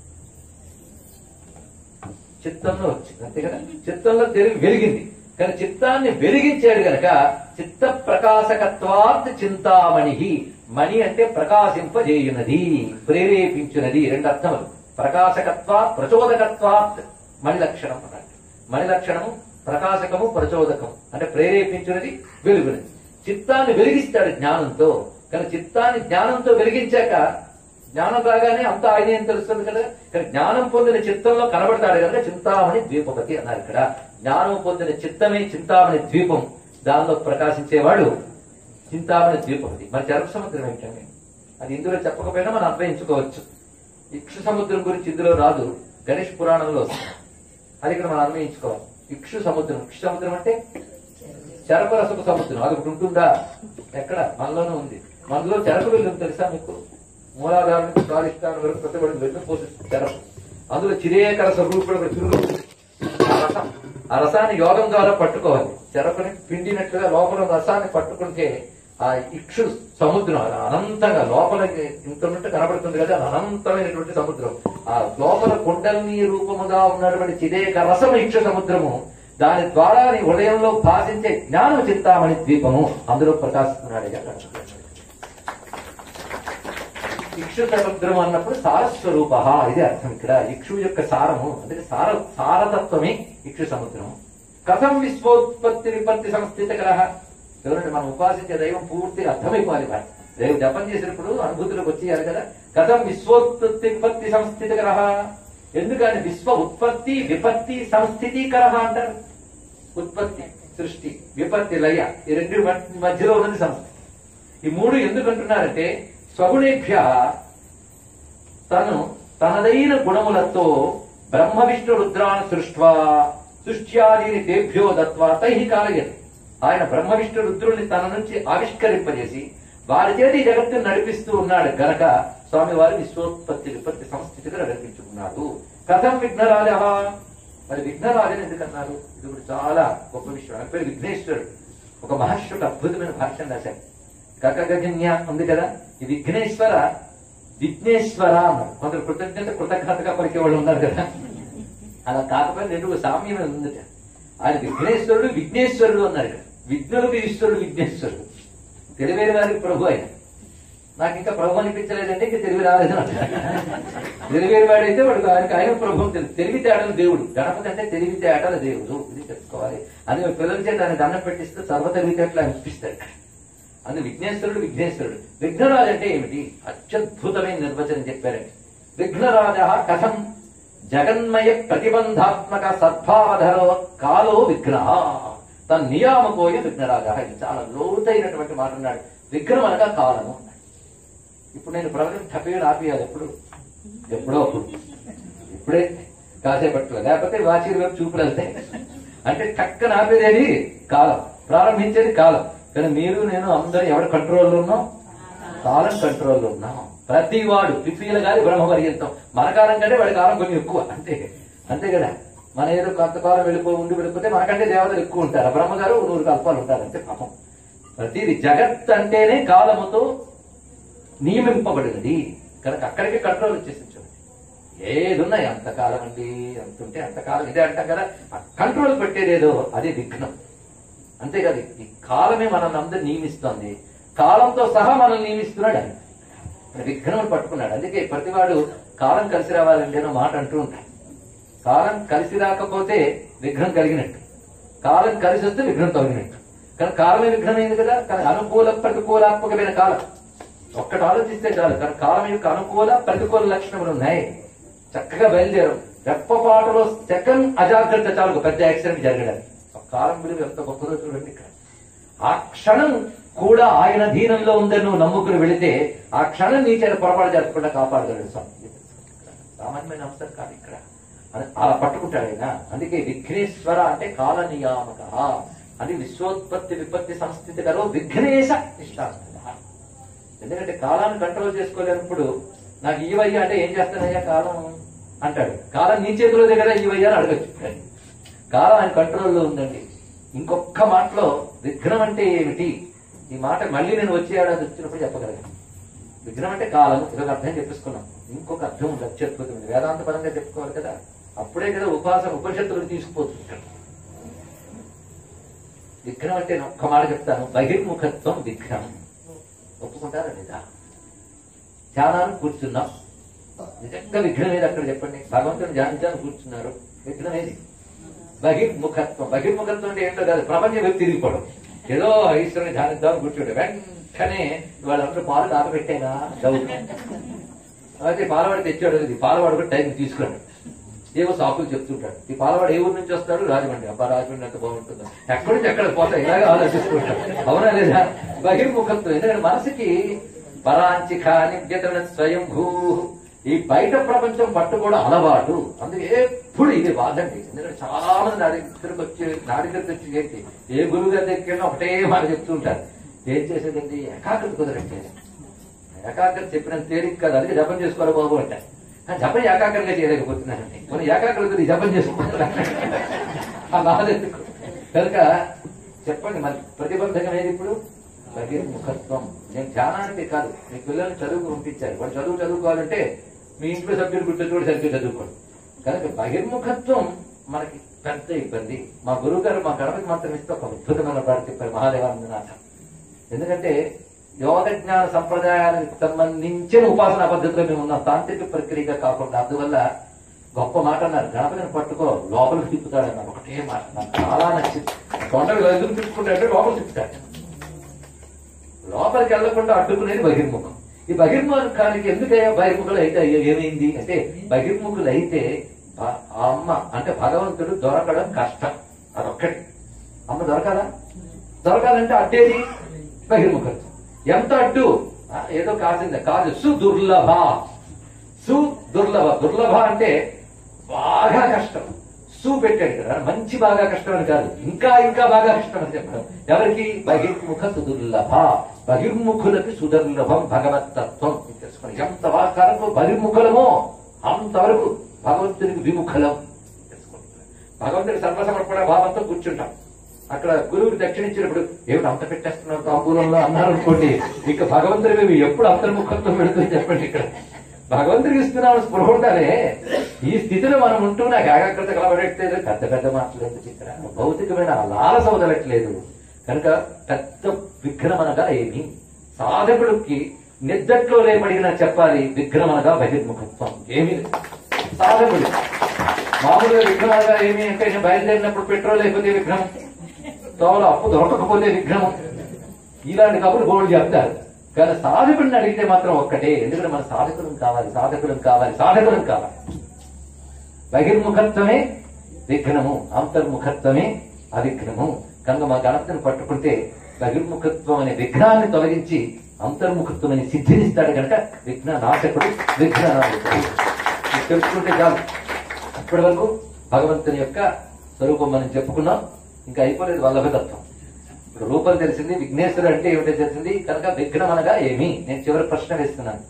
చిత్తంలో వచ్చింది అంతే కదా చిత్తంలో తెలివి వెలిగింది కానీ చిత్తాన్ని వెలిగించాడు గనక చిత్త ప్రకాశకత్వాత్ చింతామణి మణి అంటే ప్రకాశింపజేయునది ప్రేరేపించునది రెండు అర్థములు ప్రకాశకత్వాత్ ప్రచోదకత్వాత్ మణి లక్షణం అన్నట్టు మణి లక్షణము ప్రకాశకము ప్రచోదకము అంటే ప్రేరేపించునది వెలుగునది చిత్తాన్ని వెలిగిస్తాడు జ్ఞానంతో కానీ చిత్తాన్ని జ్ఞానంతో వెలిగించాక జ్ఞానం రాగానే అంతా ఆయన ఏం తెలుస్తుంది కదా కానీ జ్ఞానం పొందిన చిత్తంలో కనబడతాడు కనుక చింతామణి ద్వీపపతి అన్నారు ఇక్కడ జ్ఞానం పొందిన చిత్తమే చింతామణి ద్వీపం దానిలో ప్రకాశించేవాడు చింతామణి ద్వీపపతి మరి జరప సముద్రం ఏంటండి అది ఇందులో చెప్పకపోయినా మనం అన్వయించుకోవచ్చు ఇక్షు సముద్రం గురించి ఇందులో రాదు గణేష్ పురాణంలో వస్తుంది అది ఇక్కడ మనం అన్వయించుకోవాలి ఇక్షు సముద్రం ఇక్షు సముద్రం అంటే చెరకు రసపు సముద్రం అది ఒకటి ఉంటుందా ఎక్కడ మనలోనే ఉంది మనలో చెరకు వెళ్ళి తెలుసా మీకు మూలాధారం నుంచి స్వాధిష్టానం వరకు ప్రతిబడి వెళ్ళి పోషిస్తుంది చెరకు అందులో చిరేకర స్వరూపుడు ఒక చురుగు ఆ రసం ఆ రసాన్ని యోగం ద్వారా పట్టుకోవాలి చెరకుని పిండినట్లుగా లోపల రసాన్ని పట్టుకుంటే ఆ ఇక్షు సముద్రం అది అనంతంగా లోపల ఇంత ఉన్నట్టు కనబడుతుంది కదా అది అనంతమైనటువంటి సముద్రం ఆ లోపల కుండల్ని రూపముగా ఉన్నటువంటి చిదేక రసము ఇక్షు సముద్రము దాని ద్వారా నీ హృదయంలో భాషించే జ్ఞానం చింతామణి ద్వీపము అందులో ప్రకాశిస్తున్నాడు ఇక్షు సముద్రం అన్నప్పుడు సారస్వరూప ఇది అర్థం ఇక్కడ ఇక్షు యొక్క సారము అంటే సార సారతత్వమే ఇక్షు సముద్రము కథం విశ్వోత్పత్తి విపత్తి సంస్థిత కలహ ఎవరంటే మనం ఉపాసించే దైవం పూర్తిగా అర్థమైపోవాలి వాడు దైవం జపం చేసినప్పుడు అనుభూతులకు వచ్చేయాలి కదా కథం విశ్వోత్పత్తి విపత్తి సంస్థిత కలహ ఎందుకని విశ్వ ఉత్పత్తి విపత్తి సంస్థితి కలహ అంటారు ఉత్పత్తి సృష్టి విపత్తి లయ ఈ రెండు మధ్య- మధ్యలో ఉన్నది సంస్థ ఈ మూడు ఎందుకు అంటున్నారంటే స్వగుణేభ్య తను తనదైన గుణములతో బ్రహ్మ విష్ణు రుద్రాన్ని సృష్వా సృష్ట్యాదీని తేభ్యో దత్వా తై కాలయత్ ఆయన బ్రహ్మ విష్ణు రుద్రుల్ని తన నుంచి ఆవిష్కరింపజేసి వారి చేతి ఈ జగత్తును నడిపిస్తూ ఉన్నాడు గనక స్వామి వారి విశ్వోత్పత్తి విపత్తి సంస్థితిగా నడిపించుకున్నాడు కథం విఘ్నరాజ మరి విఘ్నరాజని ఎందుకన్నారు ఇది కూడా చాలా గొప్ప విషయం ఆయన పేరు విఘ్నేశ్వరుడు ఒక మహర్షి ఒక అద్భుతమైన భాష్యం రాశారు కకగజన్య ఉంది కదా ఈ విఘ్నేశ్వర విఘ్నేశ్వర అన్నారు కొందరు కృతజ్ఞత కృతజ్ఞతగా పలికే వాళ్ళు ఉన్నారు కదా అలా కాకపోతే రెండు సామ్యం ఉందట ఆయన విఘ్నేశ్వరుడు విఘ్నేశ్వరుడు అన్నారు ఇక్కడ. విఘ్నులకు ఈశ్వరుడు విఘ్నేశ్వరుడు తెలివైన వారికి ప్రభు ఆయన నాకు ఇంకా ప్రభు అనిపించలేదంటే ఇంకా తెలివి రాలేదు తెలివైన వాడైతే వాడు ఆయనకి ఆయన ప్రభు తెలుసు తెలివితేటల దేవుడు గణపతి అంటే తెలివితేటల దేవుడు ఇది తెలుసుకోవాలి అది పిల్లల చేత ఆయన దండం పెట్టిస్తే సర్వ తెలివితేటలు అనిపిస్తాడు అందు విఘ్నేశ్వరుడు విఘ్నేశ్వరుడు విఘ్నరాజు అంటే ఏమిటి అత్యద్భుతమైన నిర్వచనం చెప్పారండి విఘ్నరాజ కథం జగన్మయ ప్రతిబంధాత్మక సద్భావధరో కాలో విఘ్న తన నియామకోయ విఘ్నరాజ ఇది చాలా లోతైనటువంటి మాట అన్నాడు విఘ్నం అనగా కాలము అన్నాడు ఇప్పుడు నేను ప్రవచనం టపేడు ఆపియాలి ఎప్పుడు ఎప్పుడో అప్పుడు. ఇప్పుడే కాసేపట్లో లేకపోతే వాచి వైపు చూపులు వెళ్తాయి అంటే టక్కన ఆపేదేది కాలం ప్రారంభించేది కాలం కానీ మీరు నేను అందరూ ఎవరి కంట్రోల్లో ఉన్నాం కాలం కంట్రోల్లో ఉన్నాం ప్రతి వాడు పిఫీల గారి బ్రహ్మ పర్యంతం మన కాలం కంటే వాడి కాలం కొంచెం ఎక్కువ అంతే అంతే కదా మన ఏదో కొంతకాలం వెళ్ళిపో ఉండి వెళ్ళిపోతే మనకంటే దేవతలు ఎక్కువ ఉంటారు ఆ బ్రహ్మగారు నూరు కల్పాలు ఉంటారు అంతే పాపం ప్రతిది జగత్ అంటేనే కాలముతో నియమింపబడినది కనుక అక్కడికి కంట్రోల్ వచ్చేసింది చూడండి ఏదున్నా ఎంతకాలం అండి ఎంత ఉంటే అంతకాలం ఇదే అంటాం కదా ఆ కంట్రోల్ పెట్టేదేదో అది విఘ్నం అంతేకాదు ఈ కాలమే మనల్ని అందరు నియమిస్తోంది కాలంతో సహా మనల్ని నియమిస్తున్నాడు ఆయన ఇక్కడ విఘ్నం పట్టుకున్నాడు అందుకే ప్రతివాడు కాలం కలిసి రావాలండి అన్న మాట అంటూ ఉంటాడు కాలం కలిసి రాకపోతే విఘ్నం కలిగినట్టు కాలం కలిసి వస్తే విఘ్నం తొలగినట్టు కానీ కాలమే విఘ్నమైంది కదా కానీ అనుకూల ప్రతికూలాత్మకమైన కాలం ఒక్కటి ఆలోచిస్తే చాలు కానీ కాలం యొక్క అనుకూల ప్రతికూల లక్షణములు ఉన్నాయి చక్కగా బయలుదేరం రెప్పపాటులో సెకండ్ అజాగ్రత్త చాలు ఒక పెద్ద యాక్సిడెంట్ జరగడానికి ఒక కాలం విలువ ఎంత గొప్పదో చూడండి ఇక్కడ ఆ క్షణం కూడా ఆయన అధీనంలో ఉందని నువ్వు నమ్ముకుని వెళితే ఆ క్షణం నీ చేత పొరపాటు జరగకుండా కాపాడగలడు స్వామి సామాన్యమైన అంశం కాదు ఇక్కడ అని అలా పట్టుకుంటాడు ఆయన అందుకే విఘ్నేశ్వర అంటే కాల నియామక అది విశ్వోత్పత్తి విపత్తి సంస్థితి గలో విఘ్నేశ ఇష్టాంత ఎందుకంటే కాలాన్ని కంట్రోల్ చేసుకోలేనప్పుడు నాకు ఈవయ్యా అంటే ఏం చేస్తానయ్యా కాలం అంటాడు కాలం నీ చేతిలోదే కదా ఈవయ్యా అని అడగచ్చు కాలం ఆయన కంట్రోల్లో ఉందండి ఇంకొక మాటలో విఘ్నం అంటే ఏమిటి ఈ మాట మళ్ళీ నేను వచ్చే ఏడాది వచ్చినప్పుడు చెప్పగలను విఘ్నం అంటే కాలం ఇదొక అర్థం చెప్పేసుకున్నాం ఇంకొక అర్థం ఉంది అత్యద్భుతమైనది వేదాంత పరంగా చెప్పుకోవాలి కదా అప్పుడే కదా ఉపాసన ఉపనిషత్తులకు తీసుకుపోతుంది విఘ్నం అంటే నేను ఒక్క మాట చెప్తాను బహిర్ముఖత్వం విఘ్నం ఒప్పుకుంటారా లేదా ధ్యానాన్ని కూర్చున్నాం నిజంగా విఘ్నం ఏది అక్కడ చెప్పండి భగవంతుని ధ్యానించాలని కూర్చున్నారు విఘ్నం ఏది బహిర్ముఖత్వం బహిర్ముఖత్వం అంటే ఏంటో కాదు ప్రపంచం వైపు తిరిగిపోవడం ఏదో ఈశ్వరుని ధ్యానిద్దాం కూర్చోండి వెంటనే వాళ్ళందరూ పాలు కాకపెట్టేనా డౌట్ అయితే పాలవాడు తెచ్చాడు ఇది పాలవాడు కూడా టైం తీసుకోండి ఏవో సాకులు చెప్తుంటాడు ఈ పాలవాడు ఏ ఊరు నుంచి వస్తాడు రాజమండ్రి అబ్బా రాజమండ్రి ఎంత బాగుంటుందో ఎక్కడి నుంచి ఎక్కడ పోతా ఇలాగే ఆలోచిస్తుంటాడు అవునా లేదా బహిర్ముఖత్వం ఎందుకంటే మనసుకి పరాంచిక నివ్యతన స్వయంభూ ఈ బయట ప్రపంచం పట్టుకోవడం అలవాటు అందుకే ఎప్పుడు ఇది వాదండి ఎందుకంటే చాలా మంది నా దగ్గరకు వచ్చి నా దగ్గరకు వచ్చి ఏంటి ఏ గురువు గారి దగ్గర ఒకటే మాట చెప్తూ ఉంటారు ఏం చేసేదండి ఏకాగ్రత కుదరట్లేదు ఏకాగ్రత చెప్పినంత తేలిక కాదు అందుకే జపం చేసుకోవాలి బాబు అంటే ఆ జపం ఏకాగ్రంగా చేయలేకపోతున్నానండి మనం ఏకాగ్రత ఈ జపం చేసుకుంటున్నాను ఆ బాధ ఎందుకు కనుక చెప్పండి మరి ప్రతిబంధకం ఏది ఇప్పుడు బహిర్ముఖత్వం నేను ధ్యానానికి కాదు మీ పిల్లల్ని చదువు పంపించారు వాడు చదువు చదువుకోవాలంటే మీ ఇంట్లో సభ్యులు గుర్తొచ్చి కూడా సరిగ్గా చదువుకోండి కనుక బహిర్ముఖత్వం మనకి పెద్ద ఇబ్బంది మా గురువు గారు మా గణపతి మాత్రం ఇస్తే ఒక అద్భుతమైన పాట చెప్పారు మహాదేవానందనాథ ఎందుకంటే యోగ జ్ఞాన సంప్రదాయానికి సంబంధించిన ఉపాసనా పద్ధతిలో మేము ఉన్న తాంత్రిక ప్రక్రియగా కాకుండా అందువల్ల గొప్ప మాట అన్నారు గణపతిని పట్టుకో లోపలికి తిప్పుతాడు అన్నారు ఒకటే మాట నాకు చాలా నచ్చింది కొండలు ఎదురు తిప్పుకుంటే లోపల తిప్పుతాడు లోపలికి వెళ్లకుండా అడ్డుకునేది బహిర్ముఖం ఈ బహిర్ముఖానికి ఎందుకయ్యా బహిర్ముఖులు అయితే అయ్యో ఏమైంది అంటే బహిర్ముఖులు అయితే భ- ఆ అమ్మ అంటే భగవంతుడు దొరకడం కష్టం అదొక్కటి అమ్మ దొరకాలా దొరకాలంటే అడ్డేది బహిర్ముఖత్వం ఎంత అడ్డు ఆ, ఏదో కాసిందే కాదు సుదుర్లభ సు దుర్లభ దుర్లభ అంటే బాగా కష్టం సు పెట్టాడు కదా మంచి బాగా కష్టం అని కాదు ఇంకా ఇంకా బాగా కష్టం అని చెప్పడం ఎవరికి బహిర్ముఖ సుదుర్లభ బహిర్ముఖులకి సుదుర్లభం భగవతత్వం ఇది తెలుసుకోండి ఎంత వాకాలకు బహిర్ముఖులమో అంతవరకు భగవంతునికి విముఖలం తెలుసుకోండి భగవంతుడి సర్వసమర్పణ భావంతో కూర్చుంటాం అక్కడ గురువుకి దక్షిణ ఇచ్చినప్పుడు ఏమిటి అంత పెట్టేస్తున్నారు తాంబూలంలో అన్నారు అనుకోండి ఇక భగవంతుడి మేము ఎప్పుడు అంతర్ముఖత్వం పెడుతుంది చెప్పండి ఇక్కడ భగవంతుడికి ఇస్తున్నాము స్పృహ ఉండాలి ఈ స్థితిలో మనం ఉంటూ నాకు ఏకాగ్రత కలబడట్లేదు పెద్ద పెద్ద మాటలు ఎందుకు ఇక్కడ భౌతికమైన లాలస వదలట్లేదు కనుక పెద్ద విఘ్నమనగా ఏమి సాధకుడికి నిద్దట్లో లేపడిగినా చెప్పాలి విఘ్నమనగా బహిర్ముఖత్వం ఏమీ లేదు సాధకుడు మామూలుగా విఘ్నమనగా ఏమి అంటే నేను బయలుదేరినప్పుడు పెట్రోల్ అయిపోతే విఘ్నం తోల అప్పు దొరకకపోతే విఘ్నం ఇలాంటి కబుర్లు గోల్డ్ చెప్తారు కానీ సాధకుడిని అడిగితే మాత్రం ఒక్కటే ఎందుకంటే మన సాధకులం కావాలి సాధకులం కావాలి సాధకులం కావాలి బహిర్ముఖత్వమే విఘ్నము అంతర్ముఖత్వమే అవిఘ్నము కనుక మా గణపతిని పట్టుకుంటే బహిర్ముఖత్వం అనే విఘ్నాన్ని తొలగించి అంతర్ముఖత్వం అనే సిద్ధినిస్తాడు కనుక విఘ్న నాశకుడు విఘ్న నాశకుడు ఇది తెలుసుకుంటే చాలు ఇప్పటి వరకు భగవంతుని యొక్క స్వరూపం మనం చెప్పుకున్నాం ఇంకా అయిపోలేదు వల్లభతత్వం ఇప్పుడు రూపం తెలిసింది విఘ్నేశ్వరుడు అంటే ఏమిటో తెలిసింది కనుక విఘ్నం అనగా ఏమి నేను చివరి ప్రశ్న వేస్తున్నాను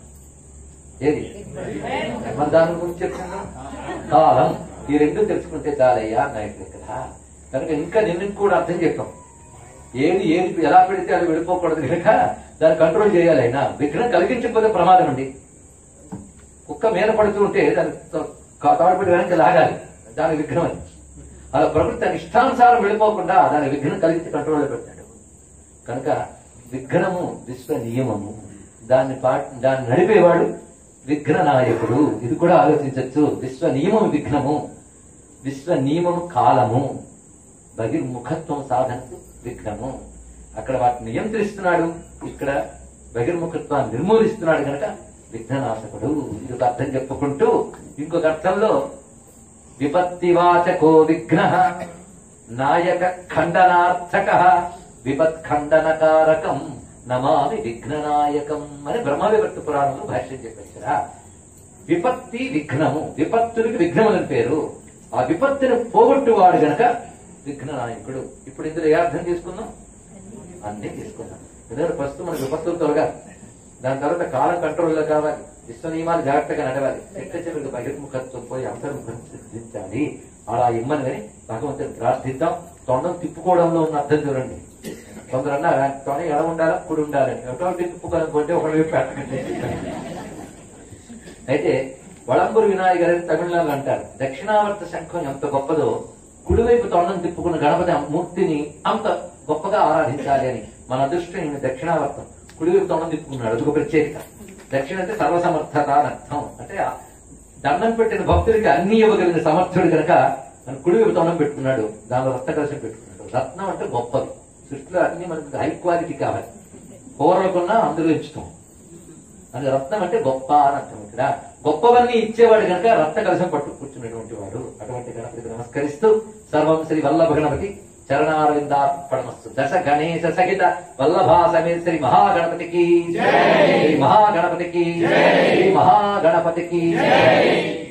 ఏది మరి దాని గురించి చెప్తున్నా కాలం ఈ రెండు తెలుసుకుంటే చాలయ్యా అన్నాయి ఇక్కడ కనుక ఇంకా నిన్ను కూడా అర్థం చెప్పాం ఏది ఏది ఎలా పెడితే అది వెళ్ళిపోకూడదు కనుక దాన్ని కంట్రోల్ చేయాలి అయినా విఘ్నం కలిగించకపోతే ప్రమాదం అండి కుక్క మీద పడుతూ ఉంటే దాన్ని తాడుపడి వెనక్కి లాగాలి దాని విఘ్నం అని అలా ప్రకృతి తన ఇష్టానుసారం వెళ్ళిపోకుండా దాని విఘ్నం కలిగించి కంట్రోల్లో పెట్టాడు కనుక విఘ్నము విశ్వ నియమము దాన్ని పా దాన్ని నడిపేవాడు విఘ్న నాయకుడు ఇది కూడా ఆలోచించవచ్చు విశ్వ నియమము విఘ్నము విశ్వ నియమము కాలము బహిర్ముఖత్వం సాధనకు విఘ్నము అక్కడ వాటిని నియంత్రిస్తున్నాడు ఇక్కడ బహిర్ముఖత్వాన్ని నిర్మూలిస్తున్నాడు కనుక విఘ్ననాశకుడు ఇది ఒక అర్థం చెప్పుకుంటూ ఇంకొక అర్థంలో విపత్తివాచకో విఘ్న నాయక ఖండనార్థక విపత్ ఖండనకారకం నమామి విఘ్ననాయకం అని బ్రహ్మ విభక్తి పురాణంలో భాష్యం చెప్పారా విపత్తి విఘ్నము విపత్తులకి విఘ్నములని పేరు ఆ విపత్తుని పోగొట్టువాడు గనక విఘ్ననాయకుడు ఇప్పుడు ఇందులో ఏ అర్థం తీసుకుందాం అన్నీ తీసుకుందాం ఎందుకంటే ప్రస్తుతం మనకు విపత్తులు తొలగాలి దాని తర్వాత కాలం కంట్రోల్లో కావాలి విశ్వ నియమాలు జాగ్రత్తగా నడవాలి చెట్ట చివరికి బహిర్ముఖత్వం పోయి అంతర్ముఖం సిద్ధించాలి అలా ఇమ్మని కానీ భగవంతుని ప్రార్థిద్దాం తొండం తిప్పుకోవడంలో ఉన్న అర్థం చూడండి కొందరు అన్నారు తొండ ఎలా ఉండాలా కుడి ఉండాలని ఒకటి తిప్పుకోవాలనుకుంటే ఒకటి పెట్టకండి అయితే వళంబురు వినాయకర్ అని తమిళనాడు అంటారు దక్షిణావర్త శంఖం ఎంత గొప్పదో కుడివైపు తొండం తిప్పుకున్న గణపతి మూర్తిని అంత గొప్పగా ఆరాధించాలి అని మన అదృష్టం ఈయన దక్షిణావర్తం కుడివైపు తొండం తిప్పుకున్నాడు అదొక ప్రత్యేకత దక్షిణ అంటే సర్వసమర్థత అని అర్థం అంటే ఆ దండం పెట్టిన భక్తుడికి అన్ని ఇవ్వగలిగిన సమర్థుడు కనుక మన కుడివైపు తొండం పెట్టుకున్నాడు దానిలో రత్న కలశం పెట్టుకున్నాడు రత్నం అంటే గొప్పది సృష్టిలో అన్ని మనకు హై క్వాలిటీ కావాలి కూరలకున్నా అందులో ఇచ్చుతాం అది రత్నం అంటే గొప్ప అని అర్థం ఇక్కడ గొప్పవన్నీ ఇచ్చేవాడు కనుక రత్న కలశం పట్టు కూర్చున్నటువంటి వాడు అటువంటి గణపతికి నమస్కరిస్తూ సర్వం శ్రీ వల్లభ గణపతి చరణారవిందార్పణమస్తు దశ గణేశ సహిత వల్లభా సమేత శ్రీ మహాగణపతికి శ్రీ మహాగణపతికి శ్రీ మహాగణపతికి